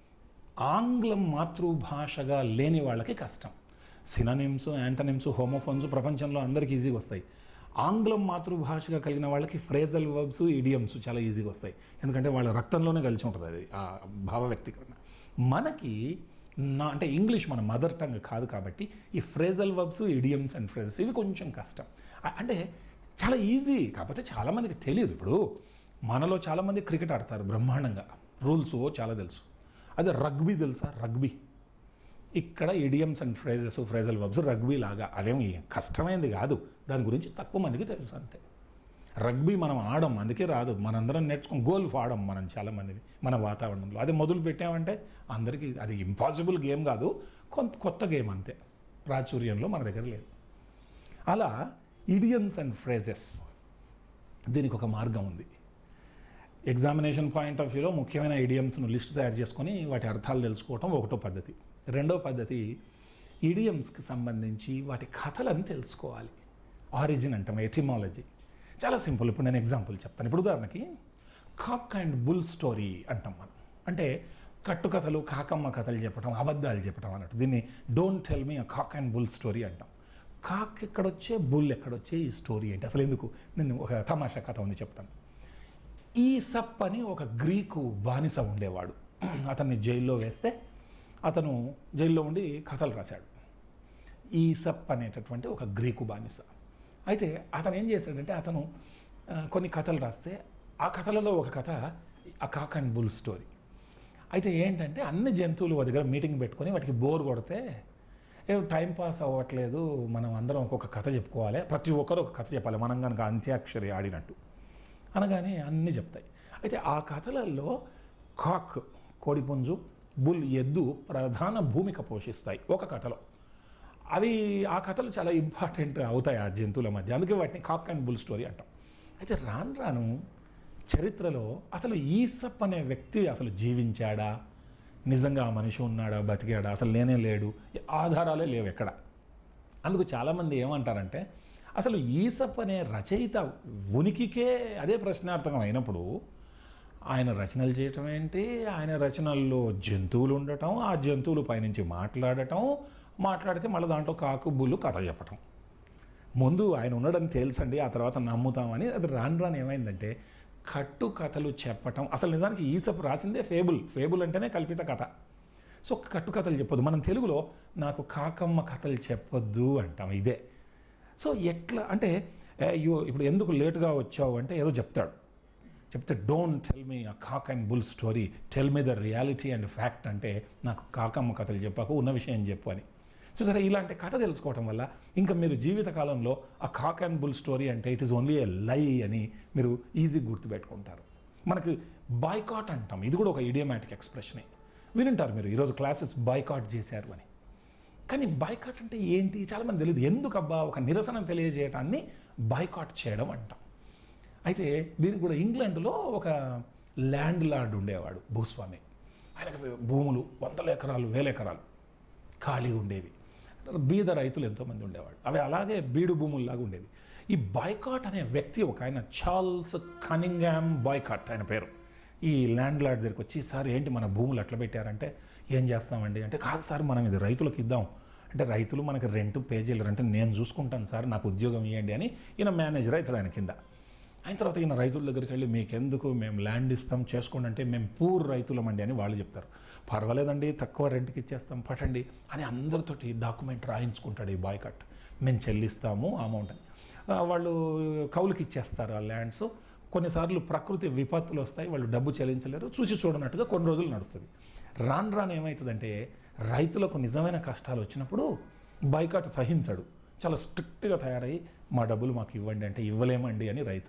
ఆంగ్లం మాతృభాషగా లేని వాళ్ళకి కష్టం సిననిమ్స్ యాంటనిమ్స్ హోమోఫోన్స్ ప్రపంచంలో అందరికీ ఈజీగా వస్తాయి ఆంగ్లం మాతృభాషగా కలిగిన వాళ్ళకి ఫ్రేజల్ వర్బ్స్ ఇడియమ్స్ చాలా ఈజీగా వస్తాయి ఎందుకంటే వాళ్ళ రక్తంలోనే కలిసి ఉంటుంది అది ఆ భావ వ్యక్తీకరణ మనకి నా అంటే ఇంగ్లీష్ మన మదర్ టంగ్ కాదు కాబట్టి ఈ phrasal verbs idioms and phrases ఇవి కొంచెం కష్టం అ- అంటే చాలా ఈజీ కాకపోతే చాలామందికి తెలియదు ఇప్పుడు మనలో చాలామంది క్రికెట్ ఆడతారు బ్రహ్మాండంగా రూల్స్ చాలా తెలుసు అదే రగ్బీ తెలుసా రగ్బీ ఇక్కడ idioms and phrases phrasal verbs rugby లాగా అదేమి కష్టమైనది కాదు దాని గురించి తక్కువ మందికి తెలుసు అంతే రగ్బీ మనం ఆడం అందుకే రాదు మనందరం నేర్చుకుని గోల్ఫ్ ఆడం మనం చాలామందిని మన వాతావరణంలో అదే మొదలు పెట్టామంటే అందరికీ అది ఇంపాసిబుల్ గేమ్ కాదు కొంత కొత్త గేమ్ అంతే ప్రాచుర్యంలో మన దగ్గర లేదు అలా ఇడియమ్స్ అండ్ ఫ్రేజెస్ దీనికి ఒక మార్గం ఉంది ఎగ్జామినేషన్ పాయింట్ ఆఫ్ వ్యూలో ముఖ్యమైన ఇడియమ్స్ను లిస్ట్ తయారు చేసుకొని వాటి అర్థాలు తెలుసుకోవటం ఒకటో పద్ధతి రెండో పద్ధతి ఇడియమ్స్కి సంబంధించి వాటి కథలను తెలుసుకోవాలి ఆరిజిన్ అంటాం ఎటిమాలజీ చాలా సింపుల్ ఇప్పుడు నేను ఎగ్జాంపుల్ చెప్తాను ఇప్పుడు ఉదాహరణకి కాక్ అండ్ బుల్ స్టోరీ అంటాం మనం అంటే కట్టుకథలు కాకమ్మ కథలు చెప్పడం అబద్ధాలు చెప్పడం అన్నట్టు దీన్ని don't tell me cock and bull story అంటాం కాక్ ఎక్కడొచ్చే బుల్ ఎక్కడొచ్చే ఈ స్టోరీ ఏంటి అసలు ఎందుకు నేను ఒక తమాషా కథ ఉంది చెప్తాను ఈ సప్ అని ఒక గ్రీకు బానిస ఉండేవాడు అతన్ని జైల్లో వేస్తే అతను జైల్లో ఉండి కథలు రాశాడు ఈ సప్ అనేటటువంటి ఒక గ్రీకు బానిస అయితే అతను ఏం చేశాడంటే అతను ఆ, కొన్ని కథలు రాస్తే ఆ కథలలో ఒక కథ ఆ కాక్ అండ్ బుల్ స్టోరీ అయితే ఏంటంటే అన్ని జంతువులు ఒక దగ్గర మీటింగ్ పెట్టుకొని వాటికి బోర్ కొడితే ఏ టైం పాస్ అవ్వట్లేదు మనం అందరం ఒక్కొక్క కథ చెప్పుకోవాలి ప్రతి ఒక్కరు ఒక కథ చెప్పాలి మనం కనుక అంత్యాక్షరి ఆడినట్టు అనగానే అన్నీ చెప్తాయి అయితే ఆ కథలలో కాక్ కోడిపుంజు బుల్ ఎద్దు ప్రధాన భూమిక పోషిస్తాయి ఒక కథలో అవి ఆ కథలు చాలా ఇంపార్టెంట్ అవుతాయి ఆ జంతువుల మధ్య అందుకే వాటిని కాక్ అండ్ బుల్ స్టోరీ అంటాం అయితే రాను రాను చరిత్రలో అసలు ఈసప్ అనే వ్యక్తి అసలు జీవించాడా నిజంగా ఆ మనిషి ఉన్నాడా బతికాడా అసలు లేనే లేడు ఈ ఆధారాలే లేవు ఎక్కడ అందుకు చాలామంది ఏమంటారంటే అసలు ఈసప్ అనే రచయిత ఉనికికే అదే ప్రశ్నార్థకం అయినప్పుడు ఆయన రచనలు చేయటం ఏంటి ఆయన రచనల్లో జంతువులు ఉండటం ఆ జంతువులు పైనుంచి మాట్లాడటం మాట్లాడితే మళ్ళీ దాంట్లో కాకు బుల్లు కథ చెప్పటం ముందు ఆయన ఉన్నాడని తెలుసండి ఆ తర్వాత నమ్ముతామని అది రాను రాను ఏమైందంటే కట్టు కథలు చెప్పటం అసలు నిజానికి ఈసప్ రాసిందే ఫేబుల్ ఫేబుల్ అంటేనే కల్పిత కథ సో కట్టు కథలు చెప్పొద్దు మనం తెలుగులో నాకు కాకమ్మ కథలు చెప్పొద్దు అంటాం ఇదే సో ఎట్లా అంటే ఏ, అయ్యో ఇప్పుడు ఎందుకు లేటుగా వచ్చావు అంటే ఏదో చెప్తాడు చెప్తే don't tell me a cock and bull story tell me the reality and fact అంటే నాకు కాకమ్మ కథలు చెప్పాకు ఉన్న విషయం చెప్పు అని సో సరే ఇలాంటి కథ తెలుసుకోవటం వల్ల ఇంకా మీరు జీవితకాలంలో ఆ కాక్ అండ్ బుల్ స్టోరీ అంటే it is only a lie అని మీరు ఈజీ గుర్తుపెట్టుకుంటారు మనకి బాయ్కాట్ అంటాం ఇది కూడా ఒక ఇడియోమాటిక్ ఎక్స్ప్రెషనే వినుంటారు మీరు ఈరోజు క్లాసెస్ బాయ్కాట్ చేశారు అని కానీ బాయ్కాట్ అంటే ఏంటి చాలామంది తెలియదు ఎందుకు అబ్బా ఒక నిరసన తెలియజేయటాన్ని బాయ్కాట్ చేయడం అంటాం అయితే దీనికి కూడా ఇంగ్లాండ్లో ఒక ల్యాండ్ లార్డ్ ఉండేవాడు భూస్వామి ఆయనకు భూములు వందల ఎకరాలు వేల ఎకరాలు ఖాళీగా ఉండేవి బీద రైతులు ఎంతోమంది ఉండేవాడు అవి అలాగే బీడు భూముల్లాగా ఉండేవి ఈ బాయ్కాట్ అనే వ్యక్తి ఒక ఆయన చార్ల్స్ కనింగ్యామ్ బాయ్కాట్ ఆయన పేరు ఈ ల్యాండ్ లార్డ్ దగ్గరికి వచ్చి సార్ ఏంటి మన భూములు అట్లా పెట్టారంటే ఏం చేస్తామండి అంటే కాదు సార్ మనం ఇది రైతులకు ఇద్దాం అంటే రైతులు మనకి రెంట్ పే చేయలేరు అంటే నేను చూసుకుంటాను సార్ నాకు ఉద్యోగం ఇవ్వండి అని ఈయన మేనేజర్ అవుతాడు ఆయన కింద అయిన తర్వాత ఈయన రైతుల దగ్గరికి వెళ్ళి మీకెందుకు మేము ల్యాండ్ ఇస్తాం చేసుకోండి అంటే మేము పూర్ రైతులమండి అని వాళ్ళు చెప్తారు పర్వాలేదండి తక్కువ రెంట్కి ఇచ్చేస్తాం పట్టండి అని అందరితోటి డాక్యుమెంట్ రాయించుకుంటాడు ఈ బాయ్కట్ మేము చెల్లిస్తాము అమౌంట్ అని ఆ, వాళ్ళు కౌలుకి ఇచ్చేస్తారు ఆ ల్యాండ్స్ కొన్నిసార్లు ప్రకృతి విపత్తులు వస్తాయి వాళ్ళు డబ్బు చెల్లించలేరు చూసి చూడనట్టుగా కొన్ని రోజులు నడుస్తుంది రాను రాను ఏమవుతుందంటే రైతులకు నిజమైన కష్టాలు వచ్చినప్పుడు బైకాట్ సహించడు చాలా స్ట్రిక్ట్గా తయారై మా డబ్బులు మాకు ఇవ్వండి అంటే ఇవ్వలేమండి అని రైతులు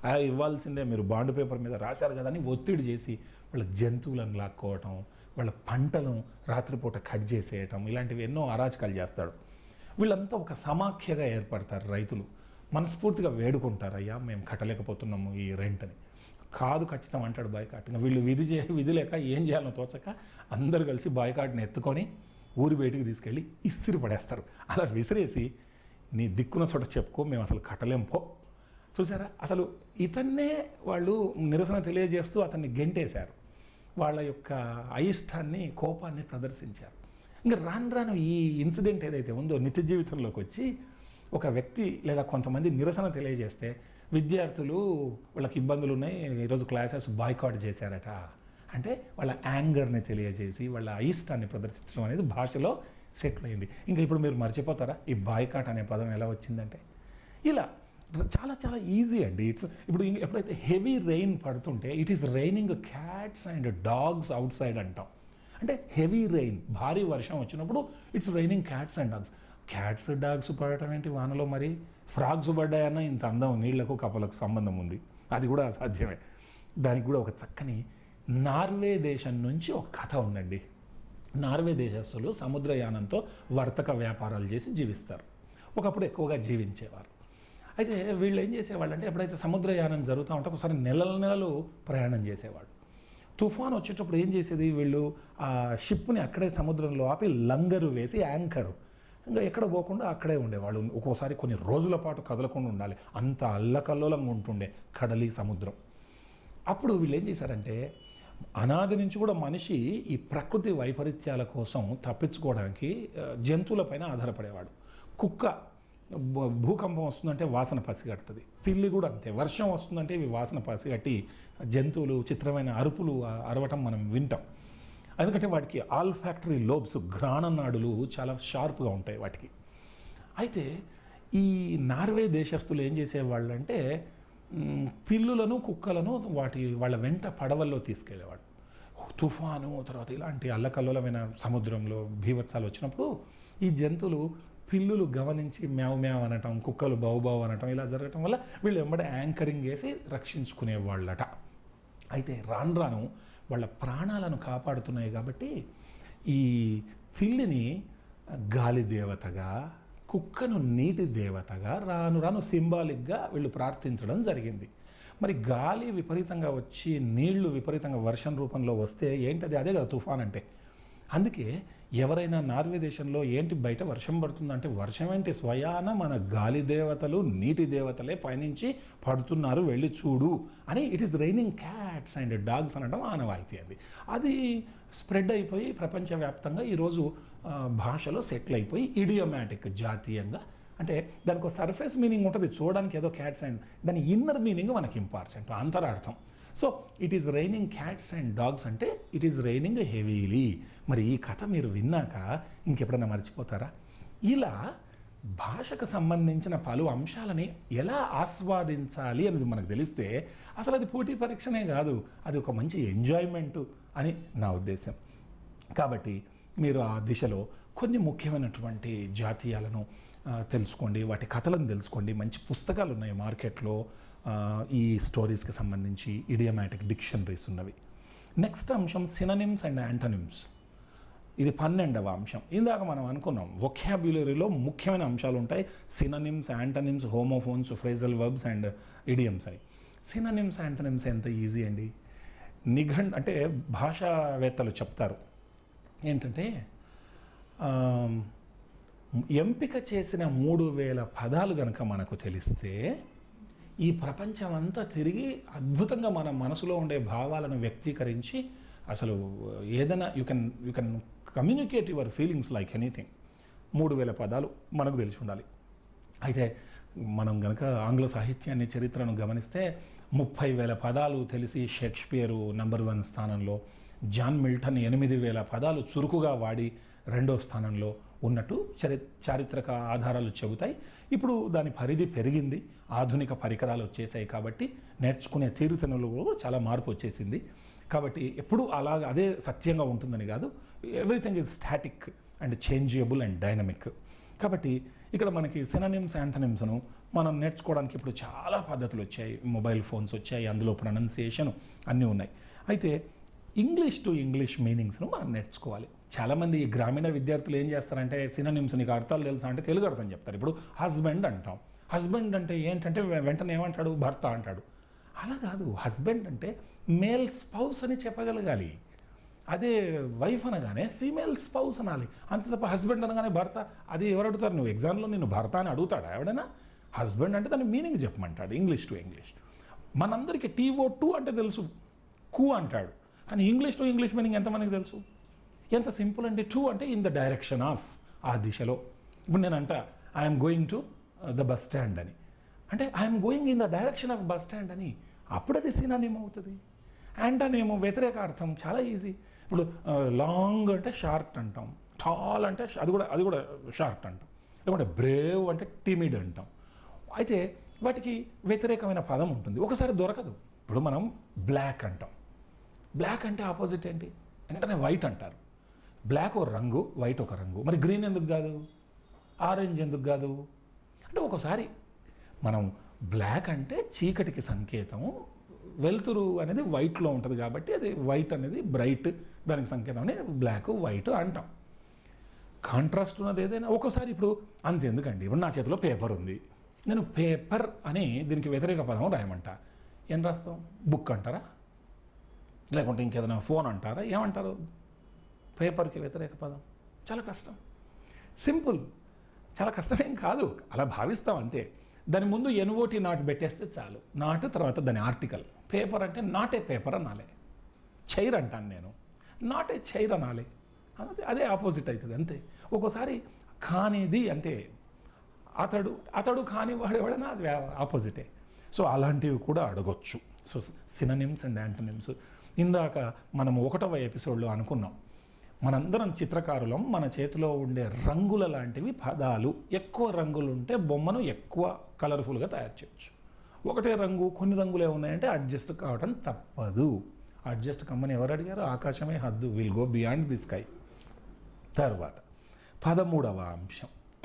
ఆ ఇవ్వాల్సిందే మీరు బాండ్ పేపర్ మీద రాశారు కదా అని ఒత్తిడి చేసి వాళ్ళ జంతువులను లాక్కోవటం వాళ్ళ పంటను రాత్రిపూట కట్ చేసేయటం ఇలాంటివి ఎన్నో అరాచకాలు చేస్తాడు వీళ్ళంతా ఒక సమాఖ్యగా ఏర్పడతారు రైతులు మనస్ఫూర్తిగా వేడుకుంటారు అయ్యా మేము కట్టలేకపోతున్నాము ఈ రెంట్ అని కాదు ఖచ్చితం అంటాడు బాయ్కాట్ ఇంకా వీళ్ళు విధి చే విధి లేక ఏం చేయాలో తోచక అందరూ కలిసి బాయ్కాట్ని ఎత్తుకొని ఊరి బయటికి తీసుకెళ్ళి ఇసిరి పడేస్తారు అలా విసిరేసి నీ దిక్కున చోట చెప్పుకో మేము అసలు కట్టలేం పో చూసారా అసలు ఇతన్నే వాళ్ళు నిరసన తెలియజేస్తూ అతన్ని గెంటేశారు వాళ్ళ యొక్క అయిష్టాన్ని కోపాన్ని ప్రదర్శించారు ఇంకా రాను రాను ఈ ఇన్సిడెంట్ ఏదైతే ఉందో నిత్య జీవితంలోకి వచ్చి ఒక వ్యక్తి లేదా కొంతమంది నిరసన తెలియజేస్తే విద్యార్థులు వాళ్ళకి ఇబ్బందులు ఉన్నాయి ఈరోజు క్లాసెస్ బాయ్కాట్ చేశారట అంటే వాళ్ళ యాంగర్ని తెలియజేసి వాళ్ళ అయిష్టాన్ని ప్రదర్శించడం అనేది భాషలో సెటిల్ అయింది ఇంకా ఇప్పుడు మీరు మర్చిపోతారా ఈ బాయ్కాట్ అనే పదం ఎలా వచ్చిందంటే ఇలా చాలా చాలా ఈజీ అండి ఇట్స్ ఇప్పుడు ఇంక ఎప్పుడైతే హెవీ రెయిన్ పడుతుంటే it is raining cats and dogs outside అంటాం అంటే హెవీ రెయిన్ భారీ వర్షం వచ్చినప్పుడు it's raining cats and dogs cats dogs పడటం ఏంటి వానలో మరి ఫ్రాగ్స్ పడ్డాయన్న ఇంత అందం నీళ్లకు కప్పలకు సంబంధం ఉంది అది కూడా అసాధ్యమే దానికి కూడా ఒక చక్కని నార్వే దేశం నుంచి ఒక కథ ఉందండి నార్వే దేశస్తులు సముద్రయానంతో వర్తక వ్యాపారాలు చేసి జీవిస్తారు ఒకప్పుడు ఎక్కువగా జీవించేవారు అయితే వీళ్ళు ఏం చేసేవాళ్ళు అంటే ఎప్పుడైతే సముద్రయానం జరుగుతూ ఉంటే ఒకసారి నెలల నెలలు ప్రయాణం చేసేవాడు తుఫాన్ వచ్చేటప్పుడు ఏం చేసేది వీళ్ళు ఆ షిప్ని అక్కడే సముద్రంలో ఆపి లంగరు వేసి యాంకరు ఇంకా ఎక్కడ పోకుండా అక్కడే ఉండేవాళ్ళు ఒక్కోసారి కొన్ని రోజుల పాటు కదలకుండా ఉండాలి అంత అల్లకల్లోలంగా ఉంటుండే కడలి సముద్రం అప్పుడు వీళ్ళు ఏం చేశారంటే అనాది నుంచి కూడా మనిషి ఈ ప్రకృతి వైపరీత్యాల కోసం తప్పించుకోవడానికి ఆ, జంతువులపైన ఆధారపడేవాడు కుక్క భూ- భూకంపం వస్తుందంటే వాసన పసిగడుతుంది పిల్లి కూడా అంతే వర్షం వస్తుందంటే ఇవి వాసన పసిగట్టి జంతువులు చిత్రమైన అరుపులు ఆ, అరవటం మనం వింటాం ఎందుకంటే వాటికి ఆల్ ఫ్యాక్టరీ లోబ్స్ ఘ్రాణనాడులు చాలా షార్ప్గా ఉంటాయి వాటికి అయితే ఈ నార్వే దేశస్తులు ఏం చేసేవాళ్ళు అంటే మ్, పిల్లులను కుక్కలను వాటి వాళ్ళ వెంట పడవల్లో తీసుకెళ్ళేవాడు తుఫాను తర్వాత ఇలాంటి అల్లకల్లోలమైన సముద్రంలో భీభత్సాలు వచ్చినప్పుడు ఈ జంతువులు పిల్లులు గమనించి మ్యావ్ మ్యావ్ అనటం కుక్కలు బావు బావు అనటం ఇలా జరగటం వల్ల వీళ్ళు వెంబడి యాంకరింగ్ వేసి రక్షించుకునేవాళ్ళట అయితే రాను రాను వాళ్ళ ప్రాణాలను కాపాడుతున్నాయి కాబట్టి ఈ పిల్లిని గాలి దేవతగా కుక్కను నీటి దేవతగా రాను రాను సింబాలిక్గా వీళ్ళు ప్రార్థించడం జరిగింది మరి గాలి విపరీతంగా వచ్చి నీళ్లు విపరీతంగా వర్షం రూపంలో వస్తే ఏంటది అదే కదా తుఫాన్ అంటే అందుకే ఎవరైనా నార్వే దేశంలో ఏంటి బయట వర్షం పడుతుందంటే వర్షం ఏంటి స్వయాన మన గాలి దేవతలు నీటి దేవతలే పయనించి పడుతున్నారు వెళ్ళి చూడు అని it is raining cats and dogs అనడం ఆనవాయితీ అది అది స్ప్రెడ్ అయిపోయి ప్రపంచవ్యాప్తంగా ఈరోజు ఆ, భాషలో సెటిల్ అయిపోయి ఇడియోమాటిక్ జాతీయంగా అంటే దానికి ఒక సర్ఫేస్ మీనింగ్ ఉంటుంది చూడడానికి ఏదో క్యాట్స్ అండ్ దాని ఇన్నర్ మీనింగ్ మనకి ఇంపార్టెంట్ అంతరార్థం so it is raining cats and dogs అంటే ఇట్ ఈస్ రైనింగ్ హెవీలీ మరి ఈ కథ మీరు విన్నాక ఇంకెప్పుడైనా మర్చిపోతారా ఇలా భాషకు సంబంధించిన పలు అంశాలని ఎలా ఆస్వాదించాలి అనేది మనకు తెలిస్తే అసలు అది పోటీ పరీక్షనే కాదు అది ఒక మంచి ఎంజాయ్మెంట్ అని నా ఉద్దేశం కాబట్టి మీరు ఆ దిశలో కొన్ని ముఖ్యమైనటువంటి జాతీయాలను ఆ, తెలుసుకోండి వాటి కథలను తెలుసుకోండి మంచి పుస్తకాలు ఉన్నాయి మార్కెట్లో ఆ, ఈ స్టోరీస్కి సంబంధించి ఇడియమాటిక్ డిక్షనరీస్ ఉన్నవి నెక్స్ట్ అంశం సిననిమ్స్ అండ్ యాంటనిమ్స్ ఇది పన్నెండవ అంశం ఇందాక మనం అనుకున్నాం వొకాబ్యులరీలో ముఖ్యమైన అంశాలు ఉంటాయి synonyms antonyms homophones phrasal verbs and idioms అని సిననిమ్స్ యాంటనిమ్స్ ఎంత ఈజీ అండి నిఘండ్ అంటే భాషావేత్తలు చెప్తారు ఏంటంటే ఆమ్, ఎంపిక చేసిన మూడు వేల పదాలు కనుక మనకు తెలిస్తే ఈ ప్రపంచం అంతా తిరిగి అద్భుతంగా మన మనసులో ఉండే భావాలను వ్యక్తీకరించి అసలు ఏదైనా you can you can communicate your feelings like anything మూడు వేల పదాలు మనకు తెలిసి ఉండాలి అయితే మనం గనక ఆంగ్ల సాహిత్యాన్ని చరిత్రను గమనిస్తే ముప్పై వేల పదాలు తెలిసి షేక్స్పియరు నంబర్ వన్ స్థానంలో జాన్ మిల్టన్ ఎనిమిది వేల పదాలు చురుకుగా వాడి రెండో స్థానంలో ఉన్నట్టు చరి చారిత్రక ఆధారాలు చెబుతాయి ఇప్పుడు దాని పరిధి పెరిగింది ఆధునిక పరికరాలు వచ్చేసాయి కాబట్టి నేర్చుకునే తీరుతెనులు కూడా చాలా మార్పు వచ్చేసింది కాబట్టి ఎప్పుడు అలాగ అదే సత్యంగా ఉంటుందని కాదు everything is static and changeable and dynamic కాబట్టి ఇక్కడ మనకి సిననిమ్స్ యాంథనిమ్స్ను మనం నేర్చుకోవడానికి ఇప్పుడు చాలా పద్ధతులు వచ్చాయి మొబైల్ ఫోన్స్ వచ్చాయి అందులో ప్రొనౌన్సియేషన్ అన్నీ ఉన్నాయి అయితే ఇంగ్లీష్ టు ఇంగ్లీష్ మీనింగ్స్ను మనం నేర్చుకోవాలి చాలామంది ఈ గ్రామీణ విద్యార్థులు ఏం చేస్తారంటే సిననిమ్స్ నీకు అర్థాలు తెలుసా అంటే తెలుగు అర్థం చెప్తారు ఇప్పుడు హస్బెండ్ అంటాం హస్బెండ్ అంటే ఏంటంటే వె- వెంటనే ఏమంటాడు భర్త అంటాడు అలా కాదు హస్బెండ్ అంటే మేల్ స్పౌస్ అని చెప్పగలగాలి అదే వైఫ్ అనగానే ఫీమేల్ స్పౌస్ అనాలి అంతే తప్ప హస్బెండ్ అనగానే భర్త అది ఎవరు అడుగుతారు నువ్వు ఎగ్జామ్లో నేను భర్త అని అడుగుతాడా ఎవడైనా హస్బెండ్ అంటే దాని మీనింగ్ చెప్పమంటాడు ఇంగ్లీష్ టు ఇంగ్లీష్ మనందరికీ టీఓ టూ అంటే తెలుసు కు అంటాడు కానీ ఇంగ్లీష్ టు ఇంగ్లీష్ మీనింగ్ ఎంతమందికి తెలుసు ఎంత సింపుల్ అంటే టూ అంటే ఇన్ ద డైరెక్షన్ ఆఫ్ ఆ దిశలో ఇప్పుడు నేను అంట I'm going to the bus stand అని అంటే I'm going in the direction of bus stand అని అప్పుడు అది సినానిమ్ అవుతుంది అండ్ అనేమో వ్యతిరేక అర్థం చాలా ఈజీ ఇప్పుడు లాంగ్ అంటే షార్ట్ అంటాం టాల్ అంటే ష- అది కూడా అది కూడా షార్ట్ అంటాం లేకుంటే బ్రేవ్ అంటే టిమిడ్ అంటాం అయితే వాటికి వ్యతిరేకమైన పదం ఉంటుంది ఒకసారి దొరకదు ఇప్పుడు మనం బ్లాక్ అంటాం బ్లాక్ అంటే ఆపోజిట్ ఏంటి వెంటనే వైట్ అంటారు బ్లాక్ ఒక రంగు వైట్ ఒక రంగు మరి గ్రీన్ ఎందుకు కాదు ఆరెంజ్ ఎందుకు కాదు అంటే ఒకసారి మనం బ్లాక్ అంటే చీకటికి సంకేతం వెలుతురు అనేది వైట్లో ఉంటుంది కాబట్టి అది వైట్ అనేది బ్రైట్ దానికి సంకేతం అని బ్లాక్ వైట్ అంటాం కాంట్రాస్ట్ ఉన్నది ఏదైనా ఒక్కోసారి ఇప్పుడు అంతెందుకండి ఇప్పుడు నా చేతిలో పేపర్ ఉంది నేను పేపర్ అని దీనికి వ్యతిరేక పదం రాయమంట ఏం రాస్తాం బుక్ అంటారా లేకుంటే ఇంకేదైనా ఫోన్ అంటారా ఏమంటారు పేపర్కి వ్యతిరేక పదం చాలా కష్టం సింపుల్ చాలా కష్టమేం కాదు అలా భావిస్తాం అంతే దాని ముందు ఎన్ఓటి నాట్ పెట్టేస్తే చాలు నాట్ తర్వాత దాని ఆర్టికల్ పేపర్ అంటే నాట్ ఏ పేపర్ అనాలి చైర్ అంటాను నేను నాట్ ఏ చైర్ అనాలి అదే అదే ఆపోజిట్ అవుతుంది అంతే ఒక్కోసారి కానిది అంతే అతడు అతడు కాని వాడేవాడనా అది ఆపోజిటే సో అలాంటివి కూడా అడగొచ్చు సో సిననిమ్స్ అండ్ యాంటనిమ్స్ ఇందాక మనం ఒకటవ ఎపిసోడ్లో అనుకున్నాం మనందరం చిత్రకారులం మన చేతిలో ఉండే రంగుల లాంటివి పదాలు ఎక్కువ రంగులు ఉంటే బొమ్మను ఎక్కువ కలర్ఫుల్గా తయారు చేయొచ్చు ఒకటే రంగు కొన్ని రంగులే ఉన్నాయంటే అడ్జస్ట్ కావడం తప్పదు అడ్జస్ట్ కమ్మని ఎవరు అడిగారు ఆకాశమే హద్దు will go beyond the sky తర్వాత పదమూడవ అంశం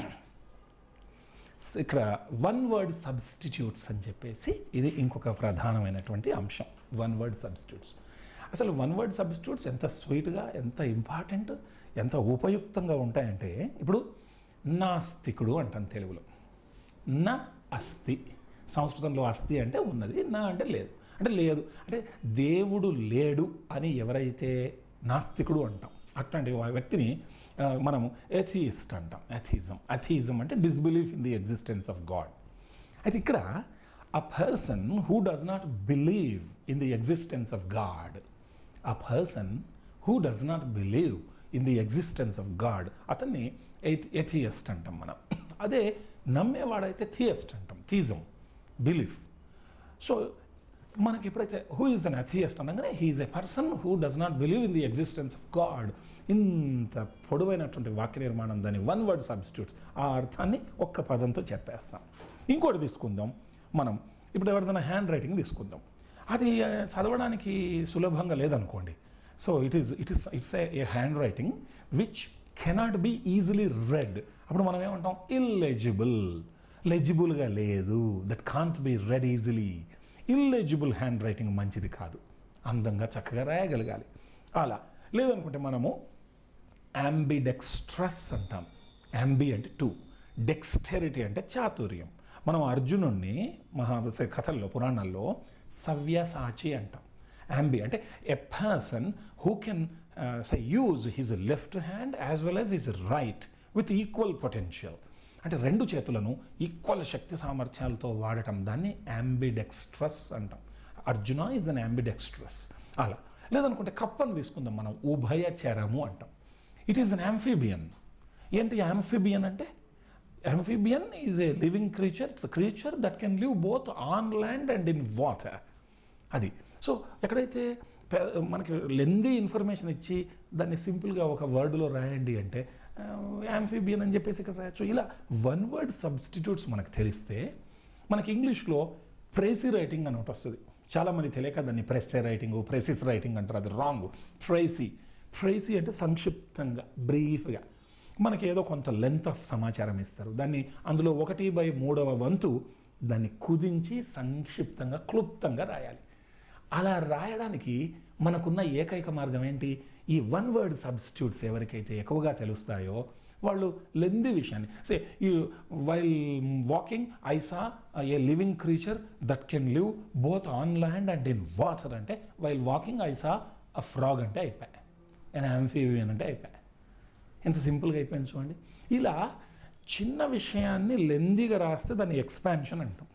ఇక్కడ వన్ వర్డ్ సబ్స్టిట్యూట్స్ అని చెప్పేసి ఇది ఇంకొక ప్రధానమైనటువంటి అంశం వన్ వర్డ్ సబ్స్టిట్యూట్స్ అసలు వన్ వర్డ్ సబ్స్టిట్యూట్స్ ఎంత స్వీట్గా ఎంత ఇంపార్టెంట్ ఎంత ఉపయుక్తంగా ఉంటాయంటే ఇప్పుడు నాస్తికుడు అంటాను తెలుగులో నా అస్థి సంస్కృతంలో అస్థి అంటే ఉన్నది నా అంటే లేదు అంటే లేదు అంటే దేవుడు లేడు అని ఎవరైతే నాస్తికుడు అంటాం అట్లాంటి వా- వ్యక్తిని ఆ, మనము ఎథియిస్ట్ అంటాం ఎథిజం అథిజం అంటే disbelief in the existence of God అయితే ఇక్కడ a person who does not believe in the existence of God a person who does not believe in the existence of God అతన్ని atheist అంటాం మనం అదే నమ్మేవాడైతే థియస్ట్ అంటాం theism belief so మనకి ఎప్పుడైతే who is an atheist అనగానే he is a person who does not believe in the existence of God ఇంత పొడవైనటువంటి వాక్య నిర్మాణం దాని వన్ వర్డ్ సబ్స్టిట్యూట్స్ ఆ అర్థాన్ని ఒక్క పదంతో చెప్పేస్తాం ఇంకోటి తీసుకుందాం మనం ఇప్పుడు ఎవరిదైనా హ్యాండ్ రైటింగ్ తీసుకుందాం అది ఆ, చదవడానికి సులభంగా లేదనుకోండి so it is it is it's a handwriting which cannot be easily read అప్పుడు మనం ఏమంటాం ఇల్లెజిబుల్ లెజిబుల్గా లేదు that can't be read easily illegible handwriting మంచిది కాదు అందంగా చక్కగా రాయగలగాలి అలా లేదనుకుంటే మనము అంబిడెక్స్ట్రస్ అంటాం అంబి అంటే టూ డెక్స్టెరిటీ అంటే చాతుర్యం మనం అర్జునుడిని మహా కథల్లో పురాణాల్లో సవ్యసాచి అంటాం అంబి అంటే ఎ పర్సన్ హూ కెన్ సై use his left hand as well as his right with equal potential అంటే రెండు చేతులను ఈక్వల్ శక్తి సామర్థ్యాలతో వాడటం దాన్ని అంబిడెక్స్ట్రస్ అంటాం అర్జున ఈజ్ అన్ అంబిడెక్స్ట్రస్ అలా లేదనుకుంటే కప్పను తీసుకుందాం మనం ఉభయచరము అంటాం ఇట్ ఈస్ అన్ యాంఫీబియన్ ఏంటి యాంఫీబియన్ అంటే amphibian is a living creature it's creature that can live both on land and in water అది సో ఎక్కడైతే పె- మనకి లెందీ ఇన్ఫర్మేషన్ ఇచ్చి దాన్ని సింపుల్గా ఒక వర్డ్లో రాయండి అంటే యాంఫీబియన్ అని చెప్పేసి ఇక్కడ రాయొచ్చు ఇలా వన్ వర్డ్ సబ్స్టిట్యూట్స్ మనకు తెలిస్తే మనకి ఇంగ్లీష్లో ప్రేసీ రైటింగ్ అని ఒకటి వస్తుంది చాలామంది తెలియక దాన్ని ప్రెస్సే రైటింగ్ ప్రెసిస్ రైటింగ్ అంటారు అది రాంగ్ ప్రైసీ ప్రైసీ అంటే సంక్షిప్తంగా బ్రీఫ్గా మనకి ఏదో కొంత లెంత్ ఆఫ్ సమాచారం ఇస్తారు దాన్ని అందులో ఒకటి బై మూడవ వంతు దాన్ని కుదించి సంక్షిప్తంగా క్లుప్తంగా రాయాలి అలా రాయడానికి మనకున్న ఏకైక మార్గం ఏంటి ఈ వన్ వర్డ్ సబ్స్టిట్యూట్స్ ఎవరికైతే ఎక్కువగా తెలుస్తాయో వాళ్ళు లెంది విషయాన్ని సే ఈ while walking I saw a living creature that can live both on land and in water అంటే while walking I saw a frog అంటే అయిపోయా అండ్ ఆంఫీవియన్ అంటే అయిపోయా ఎంత సింపుల్గా అయిపోయింది చూడండి ఇలా చిన్న విషయాన్ని లెందీగా రాస్తే దాన్ని ఎక్స్పాన్షన్ అంటాం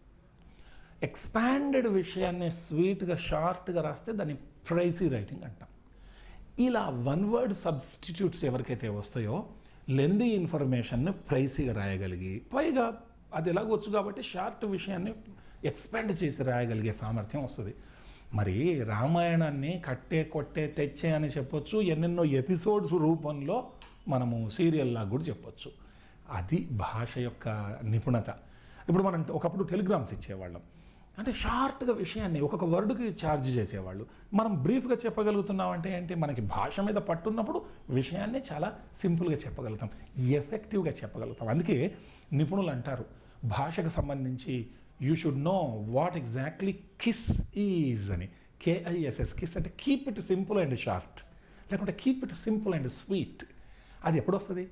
ఎక్స్పాండెడ్ విషయాన్ని స్వీట్గా షార్ట్గా రాస్తే దాన్ని ప్రైసీ రైటింగ్ అంటాం ఇలా వన్ వర్డ్ సబ్స్టిట్యూట్స్ ఎవరికైతే వస్తాయో లెందీ ఇన్ఫర్మేషన్ను ప్రైసీగా రాయగలిగి పైగా అది ఎలాగొచ్చు కాబట్టి షార్ట్ విషయాన్ని ఎక్స్పాండ్ చేసి రాయగలిగే సామర్థ్యం వస్తుంది మరి రామాయణాన్ని కట్టే కొట్టే తెచ్చే అని చెప్పొచ్చు ఎన్నెన్నో ఎపిసోడ్స్ రూపంలో మనము సీరియల్ లాగా కూడా చెప్పొచ్చు అది భాష యొక్క నిపుణత ఇప్పుడు మనం ఒకప్పుడు టెలిగ్రామ్స్ ఇచ్చేవాళ్ళం అంటే షార్ట్గా విషయాన్ని ఒక్కొక్క వర్డ్కి ఛార్జ్ చేసేవాళ్ళు మనం బ్రీఫ్గా చెప్పగలుగుతున్నాం అంటే ఏంటి మనకి భాష మీద పట్టున్నప్పుడు విషయాన్ని చాలా సింపుల్గా చెప్పగలుగుతాం ఎఫెక్టివ్గా చెప్పగలుగుతాం అందుకే నిపుణులు అంటారు భాషకు సంబంధించి you should know what exactly kiss is అని కేఐఎస్ఎస్ కిస్ అంటే keep it simple and short లేకుంటే keep it simple and sweet అది ఎప్పుడు వస్తుంది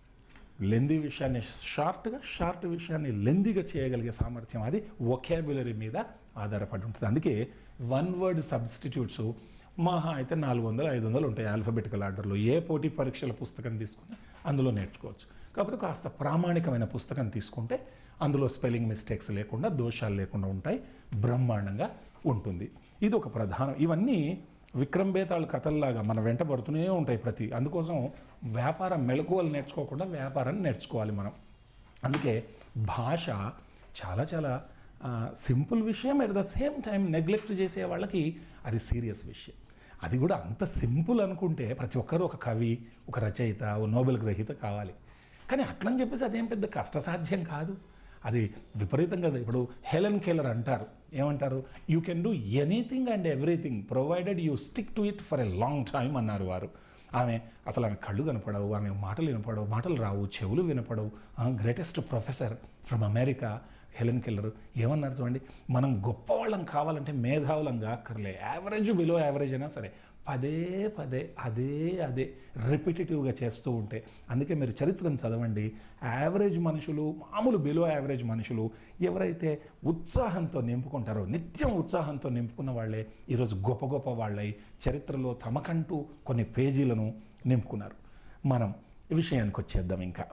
లెందీ విషయాన్ని షార్ట్గా షార్ట్ విషయాన్ని లెందీగా చేయగలిగే సామర్థ్యం అది ఒకాబులరీ మీద ఆధారపడి ఉంటుంది అందుకే వన్ వర్డ్ సబ్స్టిట్యూట్స్ మహా అయితే నాలుగు వందలు ఐదు వందలు ఉంటాయి ఆల్ఫబెటికల్ ఆర్డర్లో ఏ పోటీ పరీక్షల పుస్తకం తీసుకుని అందులో నేర్చుకోవచ్చు కాకపోతే కాస్త ప్రామాణికమైన పుస్తకం తీసుకుంటే అందులో స్పెల్లింగ్ మిస్టేక్స్ లేకుండా దోషాలు లేకుండా ఉంటాయి బ్రహ్మాండంగా ఉంటుంది ఇది ఒక ప్రధానం ఇవన్నీ విక్రమ్ బేతాళ్ కథల్లాగా మన వెంట పడుతూనే ఉంటాయి ప్రతి అందుకోసం వ్యాపారం మెలకువలు నేర్చుకోకుండా వ్యాపారాన్ని నేర్చుకోవాలి మనం అందుకే భాష చాలా చాలా సింపుల్ విషయం at the same time neglect చేసే వాళ్ళకి అది సీరియస్ విషయం అది కూడా అంత సింపుల్ అనుకుంటే ప్రతి ఒక్కరూ ఒక కవి ఒక రచయిత ఓ నోబెల్ గ్రహీత కావాలి కానీ అట్లని చెప్పేసి అదేం పెద్ద కష్టసాధ్యం కాదు అది విపరీతంగా ఇప్పుడు హెలెన్ కేలర్ అంటారు ఏమంటారు you can do anything and everything provided you stick to it for a long time అన్నారు వారు ఆమె అసలు ఆమె కళ్ళు కనపడవు ఆమె మాటలు వినపడవు మాటలు రావు చెవులు వినపడవు greatest professor from America Helen Keller ఏమన్నారు చూడండి మనం గొప్పవాళ్ళం కావాలంటే మేధావులం కాక్కర్లే యావరేజ్ బిలో యావరేజ్ అయినా సరే పదే పదే అదే అదే రిపిటేటివ్గా చేస్తూ ఉంటే అందుకే మీరు చరిత్రను చదవండి యావరేజ్ మనుషులు మామూలు బిలో యావరేజ్ మనుషులు ఎవరైతే ఉత్సాహంతో నింపుకుంటారో నిత్యం ఉత్సాహంతో నింపుకున్న వాళ్ళే ఈరోజు గొప్ప గొప్ప వాళ్ళై చరిత్రలో తమకంటూ కొన్ని పేజీలను నింపుకున్నారు మనం ఈ విషయానికి వచ్చేద్దాం ఇంకా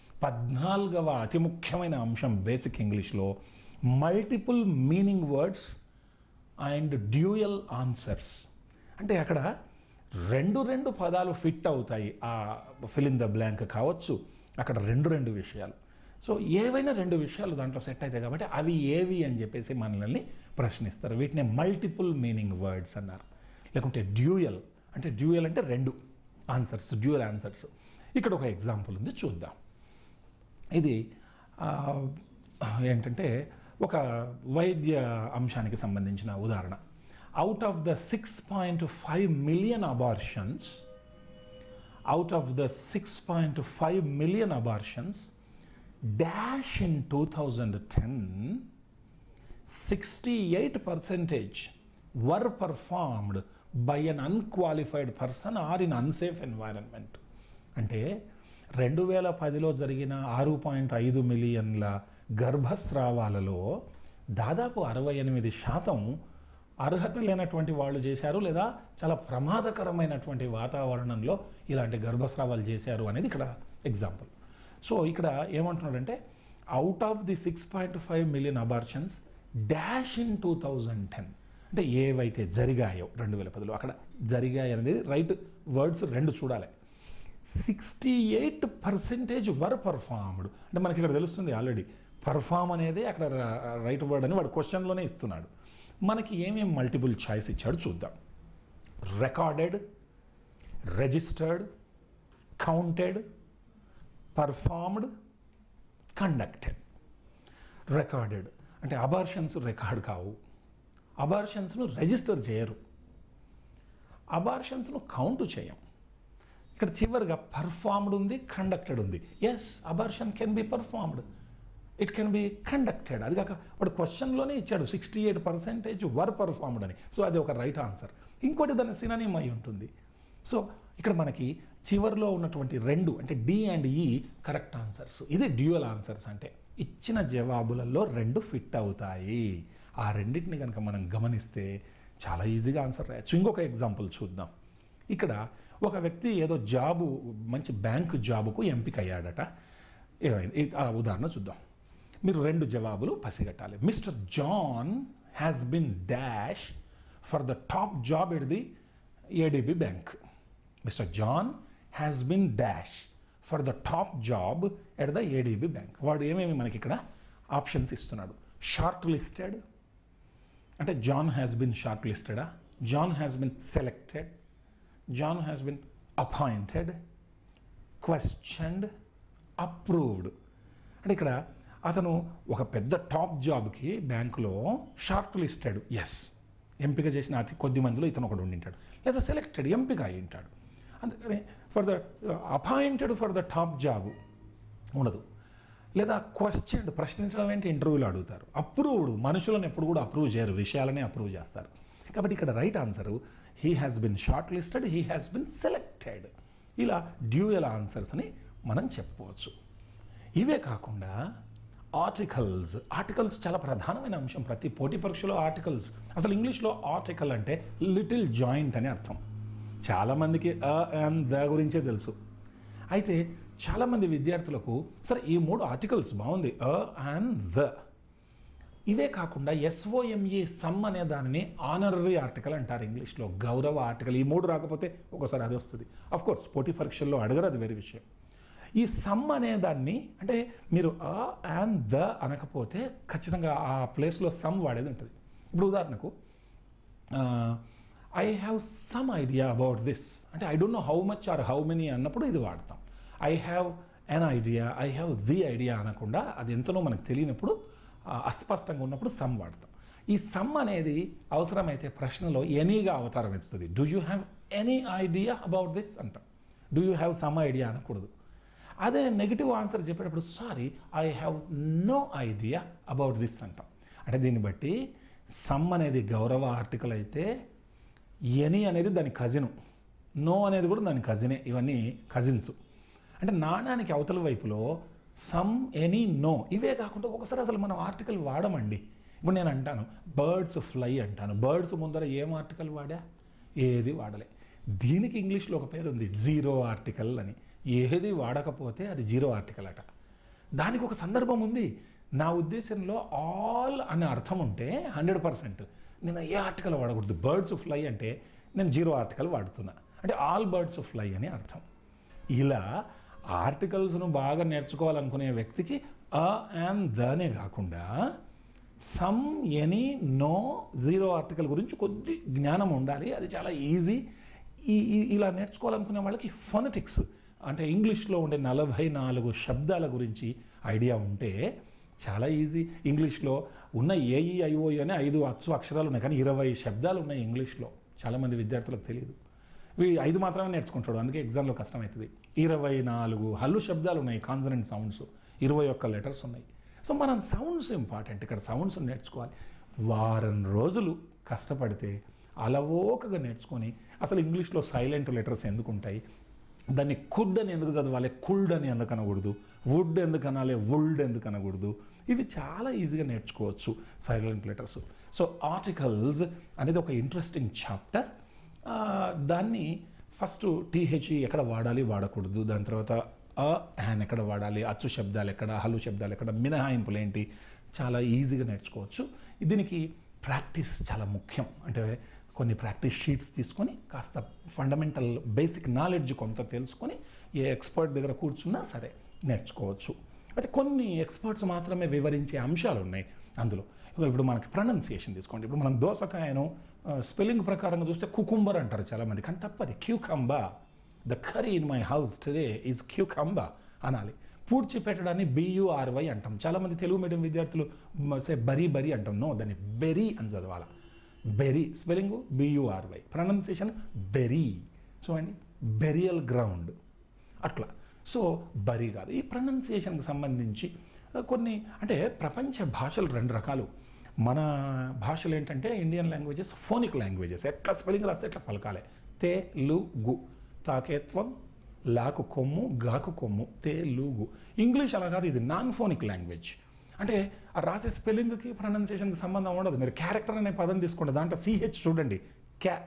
పద్నాలుగవ అతి ముఖ్యమైన అంశం బేసిక్ ఇంగ్లీష్లో multiple meaning words and dual answers అంటే అక్కడ రెండు రెండు పదాలు ఫిట్ అవుతాయి ఆ ఫిల్ ఇన్ ద బ్లాంక్ కావచ్చు అక్కడ రెండు రెండు విషయాలు సో ఏవైనా రెండు విషయాలు దాంట్లో సెట్ అవుతాయి కాబట్టి అవి ఏవి అని చెప్పేసి మనల్ని ప్రశ్నిస్తారు వీటిని మల్టిపుల్ మీనింగ్ వర్డ్స్ అన్నారు లేకుంటే డ్యూయల్ అంటే డ్యూయల్ అంటే రెండు ఆన్సర్స్ డ్యూయల్ ఆన్సర్స్ ఇక్కడ ఒక ఎగ్జాంపుల్ ఉంది చూద్దాం ఇది ఆ, ఏంటంటే ఒక వైద్య అంశానికి సంబంధించిన ఉదాహరణ out of the six point five million abortions out of the six point five million abortions dash in two thousand ten sixty eight percentage were performed by an unqualified person or in unsafe environment అంటే రెండు వేల పదిలో జరిగిన ఆరు point ఐదు మిలియన్ల గర్భస్రావాలలో దాదాపు అరవై ఎనిమిది శాతం అర్హత లేనటువంటి వాళ్ళు చేశారు లేదా చాలా ప్రమాదకరమైనటువంటి వాతావరణంలో ఇలాంటి గర్భస్రావాలు చేశారు అనేది ఇక్కడ ఎగ్జాంపుల్ సో ఇక్కడ ఏమంటున్నాడంటే out of the six point five million abortions dash in two thousand ten అంటే ఏవైతే జరిగాయో రెండు వేల పదిలో అక్కడ జరిగాయి అనేది రైట్ వర్డ్స్ రెండు చూడాలి sixty eight percentage were performed అంటే మనకి ఇక్కడ తెలుస్తుంది ఆల్రెడీ పర్ఫామ్ అనేది అక్కడ రైట్ వర్డ్ అని వాడు క్వశ్చన్లోనే ఇస్తున్నాడు మనకి ఏమేమి మల్టిపుల్ చాయిస్ ఇచ్చాడు చూద్దాం recorded registered counted performed conducted recorded అంటే అబార్షన్స్ రికార్డ్ కావు అబార్షన్స్ను రిజిస్టర్ చేయరు అబార్షన్స్ను కౌంట్ చేయం ఇక్కడ చివరిగా పర్ఫార్మ్డ్ ఉంది కండక్టెడ్ ఉంది yes abortion can be performed it can be conducted అది కాక వాడు క్వశ్చన్లోనే ఇచ్చాడు sixty eight percentage were performed అని సో అది ఒక రైట్ ఆన్సర్ ఇంకోటి దాని సినానిమ్ అయి ఉంటుంది సో ఇక్కడ మనకి చివరిలో ఉన్నటువంటి రెండు అంటే D and E correct answers ఇది డ్యూయల్ ఆన్సర్స్ అంటే ఇచ్చిన జవాబులలో రెండు ఫిట్ అవుతాయి ఆ రెండింటిని కనుక మనం గమనిస్తే చాలా ఈజీగా ఆన్సర్ రాయొచ్చు ఇంకొక ఎగ్జాంపుల్ చూద్దాం ఇక్కడ ఒక వ్యక్తి ఏదో జాబు మంచి బ్యాంక్ జాబుకు ఎంపిక అయ్యాడట ఏమైంది ఈ- ఆ ఉదాహరణ చూద్దాం మీరు రెండు జవాబులు పసిగట్టాలి Mister John has been dash for the top job at the ADB bank Mister John has been dash for the top job at the ADB bank వాడు ఏమేమి మనకి ఇక్కడ ఆప్షన్స్ ఇస్తున్నాడు షార్ట్ లిస్టెడ్ అంటే జాన్ హ్యాస్ బిన్ షార్ట్ లిస్టెడా John has been selected John has been appointed questioned approved అంటే ఇక్కడ అతను ఒక పెద్ద టాప్ జాబ్కి బ్యాంకులో షార్ట్ లిస్టెడ్ ఎస్ ఎంపిక చేసిన అతి కొద్ది మందిలో ఇతను ఒకడు ఉండింటాడు లేదా సెలెక్టెడ్ ఎంపిక అయి ఉంటాడు అందుకని for the appointed for the top job ఉండదు లేదా క్వశ్చన్ ప్రశ్నించడం ఏంటి ఇంటర్వ్యూలో అడుగుతారు అప్రూవ్డ్ మనుషులను ఎప్పుడు కూడా అప్రూవ్ చేయరు విషయాలనే అప్రూవ్ చేస్తారు కాబట్టి ఇక్కడ right answer he has been shortlisted he has been selected ఇలా డ్యూయల్ ఆన్సర్స్ అని మనం చెప్పుకోవచ్చు ఇవే కాకుండా ఆర్టికల్స్ ఆర్టికల్స్ చాలా ప్రధానమైన అంశం ప్రతి పోటీ పరీక్షలో ఆర్టికల్స్ అసలు ఇంగ్లీష్లో ఆర్టికల్ అంటే లిటిల్ జాయింట్ అని అర్థం చాలామందికి అ అండ్ ద గురించే తెలుసు అయితే చాలామంది విద్యార్థులకు సరే ఈ మూడు ఆర్టికల్స్ బాగుంది అ అండ్ ద ఇవే కాకుండా ఎస్ఓఎంఈ సమ్ అనే దానిని ఆనరరీ ఆర్టికల్ అంటారు ఇంగ్లీష్లో గౌరవ ఆర్టికల్ ఈ మూడు రాకపోతే ఒకసారి అది వస్తుంది అఫ్ కోర్స్ పోటీ పరీక్షల్లో అడగరు అది వేరే విషయం ఈ సమ్ అనే దాన్ని అంటే మీరు ఆ అండ్ ద అనకపోతే ఖచ్చితంగా ఆ ప్లేస్లో సమ్ వాడేది ఉంటుంది ఇప్పుడు ఉదాహరణకు I have some idea about this అంటే I don't know how much or how many అన్నప్పుడు ఇది వాడతాం I have an idea I have the idea అనకుండా అది ఎంతనో మనకు తెలియనప్పుడు ఆ, అస్పష్టంగా ఉన్నప్పుడు సమ్ వాడతాం ఈ సమ్ అనేది అవసరమైతే ప్రశ్నలో ఎనీగా అవతారం ఎత్తుతుంది do you have any idea about this అంటాం do you have some idea అనకూడదు అదే నెగిటివ్ ఆన్సర్ చెప్పేటప్పుడు sorry I have no idea about this అంటాం అంటే దీన్ని బట్టి సమ్ అనేది గౌరవ ఆర్టికల్ అయితే ఎనీ అనేది దాని కజిను నో అనేది కూడా దాని కజినే ఇవన్నీ కజిన్స్ అంటే నాణానికి అవతల వైపులో సమ్ ఎనీ నో ఇవే కాకుండా ఒకసారి అసలు మనం ఆర్టికల్ వాడమండి ఇప్పుడు నేను అంటాను బర్డ్స్ ఫ్లై అంటాను బర్డ్స్ ముందర ఏం ఆర్టికల్ వాడా ఏది వాడలే దీనికి ఇంగ్లీష్లో ఒక పేరు ఉంది జీరో ఆర్టికల్ అని ఏది వాడకపోతే అది జీరో ఆర్టికల్ అట దానికి ఒక సందర్భం ఉంది నా ఉద్దేశంలో ఆల్ అనే అర్థం ఉంటే హండ్రెడ్ పర్సెంట్ నేను ఏ ఆర్టికల్ వాడకూడదు బర్డ్స్ ఫ్లై అంటే నేను జీరో ఆర్టికల్ వాడుతున్నా అంటే ఆల్ బర్డ్స్ ఫ్లై అని అర్థం ఇలా ఆర్టికల్స్ను బాగా నేర్చుకోవాలనుకునే వ్యక్తికి అ అండ్ దనే కాకుండా some any no zero article గురించి కొద్ది జ్ఞానం ఉండాలి అది చాలా ఈజీ ఈ ఈ- ఇలా నేర్చుకోవాలనుకునే వాళ్ళకి ఫొనటిక్స్ అంటే ఇంగ్లీష్లో ఉండే నలభై నాలుగు శబ్దాల గురించి ఐడియా ఉంటే చాలా ఈజీ ఇంగ్లీష్లో ఉన్న ఏఈఐఓ అనే ఐదు అచ్చు అక్షరాలు ఉన్నాయి కానీ ఇరవై శబ్దాలు ఉన్నాయి ఇంగ్లీష్లో చాలామంది విద్యార్థులకు తెలియదు వీ ఐదు మాత్రమే నేర్చుకుంటాడు అందుకే ఎగ్జామ్లో కష్టమవుతుంది ఇరవై నాలుగు హల్లు శబ్దాలు ఉన్నాయి కాన్సనెంట్ సౌండ్స్ ఇరవై ఒక్క లెటర్స్ ఉన్నాయి సో మనం సౌండ్స్ ఇంపార్టెంట్ ఇక్కడ సౌండ్స్ నేర్చుకోవాలి వారం రోజులు కష్టపడితే అలవోకగా నేర్చుకొని అసలు ఇంగ్లీష్లో సైలెంట్ లెటర్స్ ఎందుకు ఉంటాయి దాన్ని కుడ్ అని ఎందుకు చదవాలి కుల్డ్ అని ఎందుకు అనకూడదు వుడ్ ఎందుకు అనాలి వుల్డ్ ఎందుకు అనకూడదు ఇవి చాలా ఈజీగా నేర్చుకోవచ్చు సైలెంట్ లెటర్స్ సో ఆర్టికల్స్ అనేది ఒక ఇంట్రెస్టింగ్ చాప్టర్ దాన్ని ఫస్ట్ టీహెచ్ఈ ఎక్కడ వాడాలి వాడకూడదు దాని తర్వాత అ హ్యాన్ ఎక్కడ వాడాలి అచ్చు శబ్దాలు ఎక్కడ హలు శబ్దాలు ఎక్కడ మినహాయింపులు ఏంటి చాలా ఈజీగా నేర్చుకోవచ్చు దీనికి ప్రాక్టీస్ చాలా ముఖ్యం అంటే కొన్ని ప్రాక్టీస్ షీట్స్ తీసుకొని కాస్త ఫండమెంటల్ బేసిక్ నాలెడ్జ్ కొంత తెలుసుకొని ఏ ఎక్స్పర్ట్ దగ్గర కూర్చున్నా సరే నేర్చుకోవచ్చు అయితే కొన్ని ఎక్స్పర్ట్స్ మాత్రమే వివరించే అంశాలు ఉన్నాయి అందులో ఇగో ఇప్పుడు మనకి ప్రొనౌన్సియేషన్ తీసుకోండి ఇప్పుడు మనం దోసకాయను స్పెల్లింగ్ ప్రకారంగా చూస్తే కుకుంబర్ అంటారు చాలామంది కానీ తప్పది cucumber the curry in my house today is cucumber అనాలి పూడ్చి పెట్టడాన్ని బియుఆర్వై అంటాం చాలామంది తెలుగు మీడియం విద్యార్థులు సే బరీ బరీ అంటాం నో దాన్ని బెరీ అని చదవాలి bury spelling B U R Y pronunciation bury చూడండి బెరియల్ గ్రౌండ్ అట్లా సో బరి కాదు ఈ ప్రొనౌన్సియేషన్కి సంబంధించి ఆ, కొన్ని అంటే ప్రపంచ భాషలు రెండు రకాలు మన భాషలు ఏంటంటే ఇండియన్ లాంగ్వేజెస్ ఫోనిక్ లాంగ్వేజెస్ ఎట్లా స్పెల్లింగ్ రాస్తే ఎట్లా పలకాలి తే లు గు తాకేత్వం లాకు కొమ్ము గాకు కొమ్ము తే లూగు ఇంగ్లీష్ అలా కాదు ఇది నాన్ ఫోనిక్ లాంగ్వేజ్ అంటే ఆ రాసే స్పెల్లింగ్కి ప్రొనౌన్సియేషన్కి సంబంధం ఉండదు మీరు క్యారెక్టర్ అనే పదం తీసుకోండి దాంట్లో సిహెచ్ చూడండి క్యా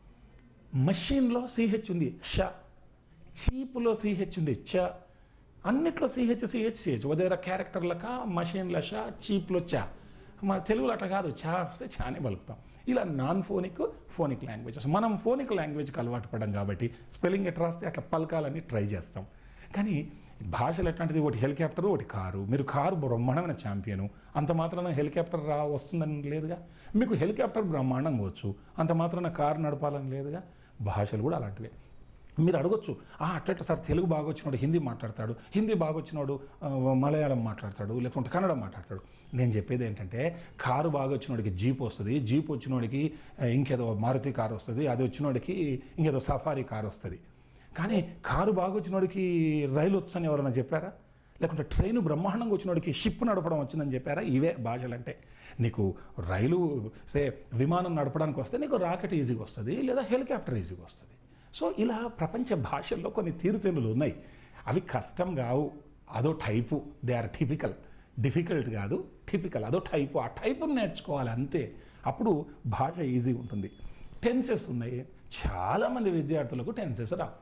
మషీన్లో సిహెచ్ ఉంది ష చీపులో సిహెచ్ ఉంది చ అన్నిట్లో సిహెచ్ సిహెచ్ సిహెచ్ ఒక దగ్గర క్యారెక్టర్లక మషీన్ల ష చీప్లో చ మన తెలుగులో అట్లా కాదు చా వస్తే చానే పలుకుతాం ఇలా నాన్ ఫోనిక్ ఫోనిక్ లాంగ్వేజెస్ మనం ఫోనిక్ లాంగ్వేజ్కి అలవాటు పడ్డాం కాబట్టి స్పెల్లింగ్ ఎట్లా రాస్తే అట్లా పలకాలని ట్రై చేస్తాం కానీ భాషలు ఎట్లాంటిది ఒకటి హెలికాప్టర్ ఒకటి కారు మీరు కారు బ్రహ్మాండమైన ఛాంపియను అంత మాత్రాన హెలికాప్టర్ రా వస్తుందని లేదుగా మీకు హెలికాప్టర్ బ్రహ్మాండంగా వచ్చు అంత మాత్రాన కారు నడపాలని లేదుగా భాషలు కూడా అలాంటివే మీరు అడగొచ్చు ఆ అట్లట్ల సార్ తెలుగు బాగా వచ్చినోడు హిందీ మాట్లాడతాడు హిందీ బాగా వచ్చినోడు ఆ, మలయాళం మాట్లాడతాడు లేకుంటే కన్నడ మాట్లాడతాడు నేను చెప్పేది ఏంటంటే కారు బాగా వచ్చినోడికి జీప్ వస్తుంది జీప్ వచ్చినోడికి ఆ, ఇంకేదో మారుతి కారు వస్తుంది అది వచ్చినోడికి ఇంకేదో సఫారీ కారు వస్తుంది కానీ కారు బాగా వచ్చినోడికి రైలు వచ్చని ఎవరైనా చెప్పారా లేకుంటే ట్రైన్ బ్రహ్మాండంగా వచ్చినోడికి షిప్ నడపడం వచ్చిందని చెప్పారా ఇవే భాషలు అంటే నీకు రైలు సే విమానం నడపడానికి వస్తే నీకు రాకెట్ ఈజీగా వస్తుంది లేదా హెలికాప్టర్ ఈజీగా వస్తుంది సో ఇలా ప్రపంచ భాషల్లో కొన్ని తీరుతెన్నులు ఉన్నాయి అవి కష్టం కావు అదో type they are typical difficult కాదు టిపికల్ అదో టైపు ఆ టైపుని నేర్చుకోవాలి అంతే అప్పుడు భాష ఈజీ ఉంటుంది టెన్సెస్ ఉన్నాయి చాలామంది విద్యార్థులకు టెన్సెస్ రావు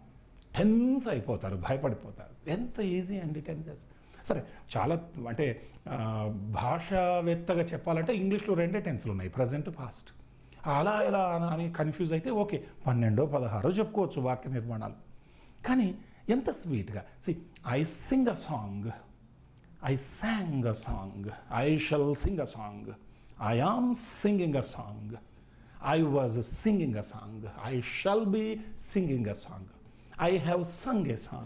టెన్స్ అయిపోతారు భయపడిపోతారు ఎంత ఈజీ అండి టెన్సెస్ సరే చాలా అంటే ఆ, భాషావేత్తగా చెప్పాలంటే ఇంగ్లీష్లో రెండే టెన్స్లు ఉన్నాయి ప్రజెంట్ పాస్ట్ అలా ఎలా అన- అని కన్ఫ్యూజ్ అయితే ఓకే పన్నెండో పదహారో చెప్పుకోవచ్చు వాక్య నిర్మాణాలు కానీ ఎంత స్వీట్గా see I sing a song I sang a song. I shall sing a song. I am singing a song. I was singing a song. I shall be singing a song. I have sung a song.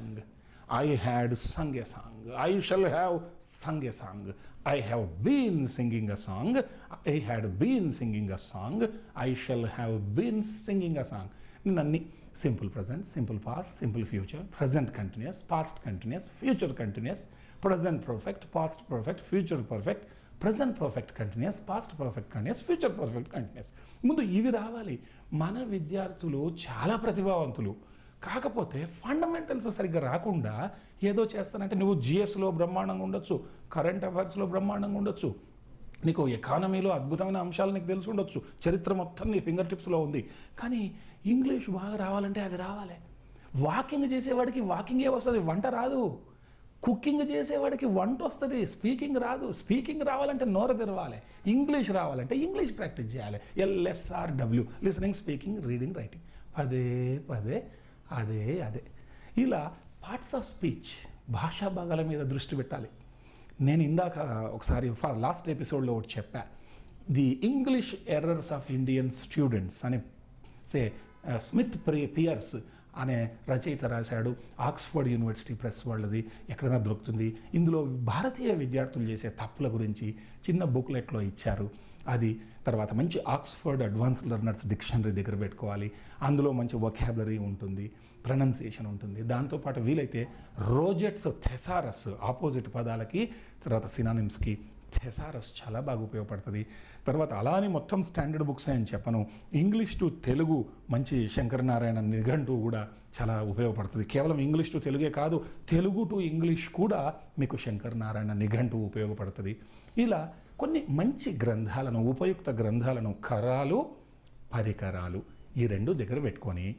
I had sung a song. I shall have sung a song. I have been singing a song. I had been singing a song. I shall have been singing a song. నన్ని simple present simple past simple future present continuous past continuous future continuous present perfect past perfect future perfect present perfect continuous past perfect continuous future perfect continuous ముందు ఇవి రావాలి మన విద్యార్థులు చాలా ప్రతిభావంతులు కాకపోతే fundamentals సరిగ్గా రాకుండా ఏదో చేస్తానంటే నువ్వు జిఎస్లో బ్రహ్మాండంగా ఉండొచ్చు కరెంట్ అఫైర్స్లో బ్రహ్మాండంగా ఉండొచ్చు నీకు ఎకానమీలో అద్భుతమైన అంశాలు నీకు తెలిసి ఉండొచ్చు చరిత్ర మొత్తం నీ ఫింగర్ టిప్స్లో ఉంది కానీ ఇంగ్లీష్ బాగా రావాలంటే అది రావాలి వాకింగ్ చేసేవాడికి వాకింగే వస్తుంది వంట రాదు కుకింగ్ చేసేవాడికి వంట వస్తుంది స్పీకింగ్ రాదు స్పీకింగ్ రావాలంటే నోరు తెరవాలి ఇంగ్లీష్ రావాలంటే ఇంగ్లీష్ ప్రాక్టీస్ చేయాలి L S R W listening speaking reading writing పదే పదే అదే అదే ఇలా పార్ట్స్ ఆఫ్ స్పీచ్ భాషా భాగాల మీద దృష్టి పెట్టాలి నేను ఇందాక ఒకసారి లాస్ట్ ఎపిసోడ్లో ఒకటి చెప్పా the English errors of Indian students అనే సే స్మిత్ ప్రి పియర్స్ అనే రచయిత రాశాడు ఆక్స్ఫర్డ్ యూనివర్సిటీ ప్రెస్ వాళ్ళది ఎక్కడైనా దొరుకుతుంది ఇందులో భారతీయ విద్యార్థులు చేసే తప్పుల గురించి చిన్న బుక్లెట్లో ఇచ్చారు అది తర్వాత మంచి ఆక్స్ఫర్డ్ అడ్వాన్స్ లెర్నర్స్ డిక్షనరీ దగ్గర పెట్టుకోవాలి అందులో మంచి వొకాబులరీ ఉంటుంది ప్రొనౌన్సియేషన్ ఉంటుంది దాంతోపాటు వీలైతే రోజెట్స్ థెసారస్ ఆపోజిట్ పదాలకి తర్వాత సినానిమ్స్కి థెసారస్ చాలా బాగా ఉపయోగపడుతుంది తర్వాత అలానే మొత్తం స్టాండర్డ్ బుక్స్ అని చెప్పను ఇంగ్లీష్ టు తెలుగు మంచి శంకరనారాయణ నిఘంటు కూడా చాలా ఉపయోగపడుతుంది కేవలం ఇంగ్లీష్ టు తెలుగే కాదు తెలుగు టు ఇంగ్లీష్ కూడా మీకు శంకరనారాయణ నిఘంటు ఉపయోగపడుతుంది ఇలా కొన్ని మంచి గ్రంథాలను ఉపయుక్త గ్రంథాలను కరాలు పరికరాలు ఈ రెండు దగ్గర పెట్టుకొని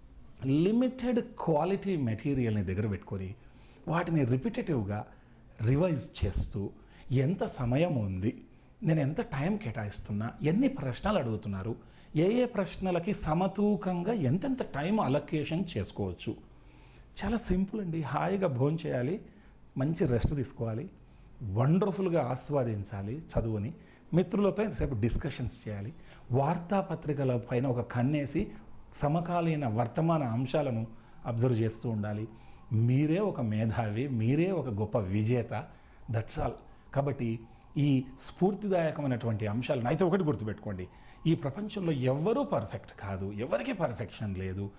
లిమిటెడ్ క్వాలిటీ మెటీరియల్ని దగ్గర పెట్టుకొని వాటిని రిపిటేటివ్గా రివైజ్ చేస్తూ ఎంత సమయం ఉంది నేను ఎంత టైం కేటాయిస్తున్నా ఎన్ని ప్రశ్నలు అడుగుతున్నారు ఏ ఏ ప్రశ్నలకి సమతూకంగా ఎంతెంత టైం అలొకేషన్ చేసుకోవచ్చు చాలా సింపుల్ అండి హాయిగా భోజనం చేయాలి మంచి రెస్ట్ తీసుకోవాలి వండర్ఫుల్గా ఆస్వాదించాలి చదువుని మిత్రులతో ఇంతసేపు డిస్కషన్స్ చేయాలి వార్తాపత్రికల పైన ఒక కన్నేసి సమకాలీన వర్తమాన అంశాలను అబ్జర్వ్ చేస్తూ ఉండాలి మీరే ఒక మేధావి మీరే ఒక గొప్ప విజేత దట్స్ ఆల్ కాబట్టి ఈ స్ఫూర్తిదాయకమైనటువంటి అంశాలను అయితే ఒకటి గుర్తుపెట్టుకోండి ఈ ప్రపంచంలో ఎవ్వరూ పర్ఫెక్ట్ కాదు ఎవరికి పర్ఫెక్షన్ లేదు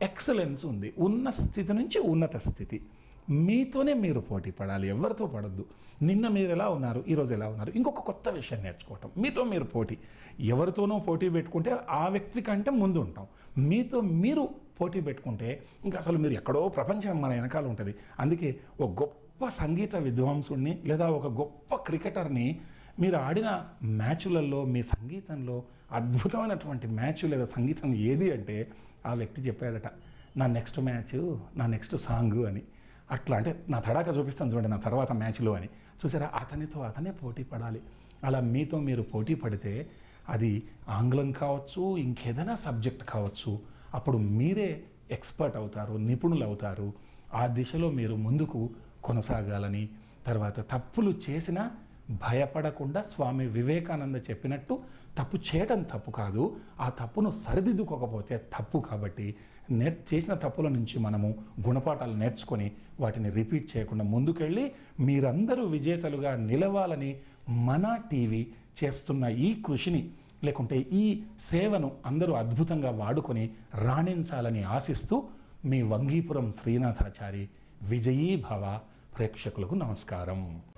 ఎక్సలెన్స్ ఉంది ఉన్న స్థితి నుంచి ఉన్నత స్థితి మీతోనే మీరు పోటీ పడాలి ఎవరితో పడద్దు నిన్న మీరు ఎలా ఉన్నారు ఈరోజు ఎలా ఉన్నారు ఇంకొక కొత్త విషయం నేర్చుకోవటం మీతో మీరు పోటీ ఎవరితోనో పోటీ పెట్టుకుంటే ఆ వ్యక్తి కంటే ముందు ఉంటాం మీతో మీరు పోటీ పెట్టుకుంటే ఇంకా అసలు మీరు ఎక్కడో ప్రపంచం మన వెనకాల ఉంటుంది అందుకే ఒక గొప్ప సంగీత విద్వాంసుడిని లేదా ఒక గొప్ప క్రికెటర్ని మీరు ఆడిన మ్యాచ్లలో మీ సంగీతంలో అద్భుతమైనటువంటి మ్యాచ్ లేదా సంగీతం ఏది అంటే ఆ వ్యక్తి చెప్పాడట నా నెక్స్ట్ మ్యాచ్ నా నెక్స్ట్ సాంగ్ అని అట్లా అంటే నా తడాక చూపిస్తాను చూడండి నా తర్వాత మ్యాచ్లో అని చూసారా అతనితో అతనే పోటీ పడాలి అలా మీతో మీరు పోటీ పడితే అది ఆంగ్లం కావచ్చు ఇంకేదైనా సబ్జెక్ట్ కావచ్చు అప్పుడు మీరే ఎక్స్పర్ట్ అవుతారు నిపుణులు అవుతారు ఆ దిశలో మీరు ముందుకు కొనసాగాలని తర్వాత తప్పులు చేసినా భయపడకుండా స్వామి వివేకానంద చెప్పినట్టు తప్పు చేయటం తప్పు కాదు ఆ తప్పును సరిదిద్దుకోకపోతే తప్పు కాబట్టి నేర్ చేసిన తప్పుల నుంచి మనము గుణపాఠాలు నేర్చుకొని వాటిని రిపీట్ చేయకుండా ముందుకెళ్ళి మీరందరూ విజేతలుగా నిలవాలని మన టీవీ చేస్తున్న ఈ కృషిని లేకుంటే ఈ సేవను అందరూ అద్భుతంగా వాడుకొని రాణించాలని ఆశిస్తూ మీ వంగీపురం శ్రీనాథాచారి విజయీ భవ ప్రేక్షకులకు నమస్కారం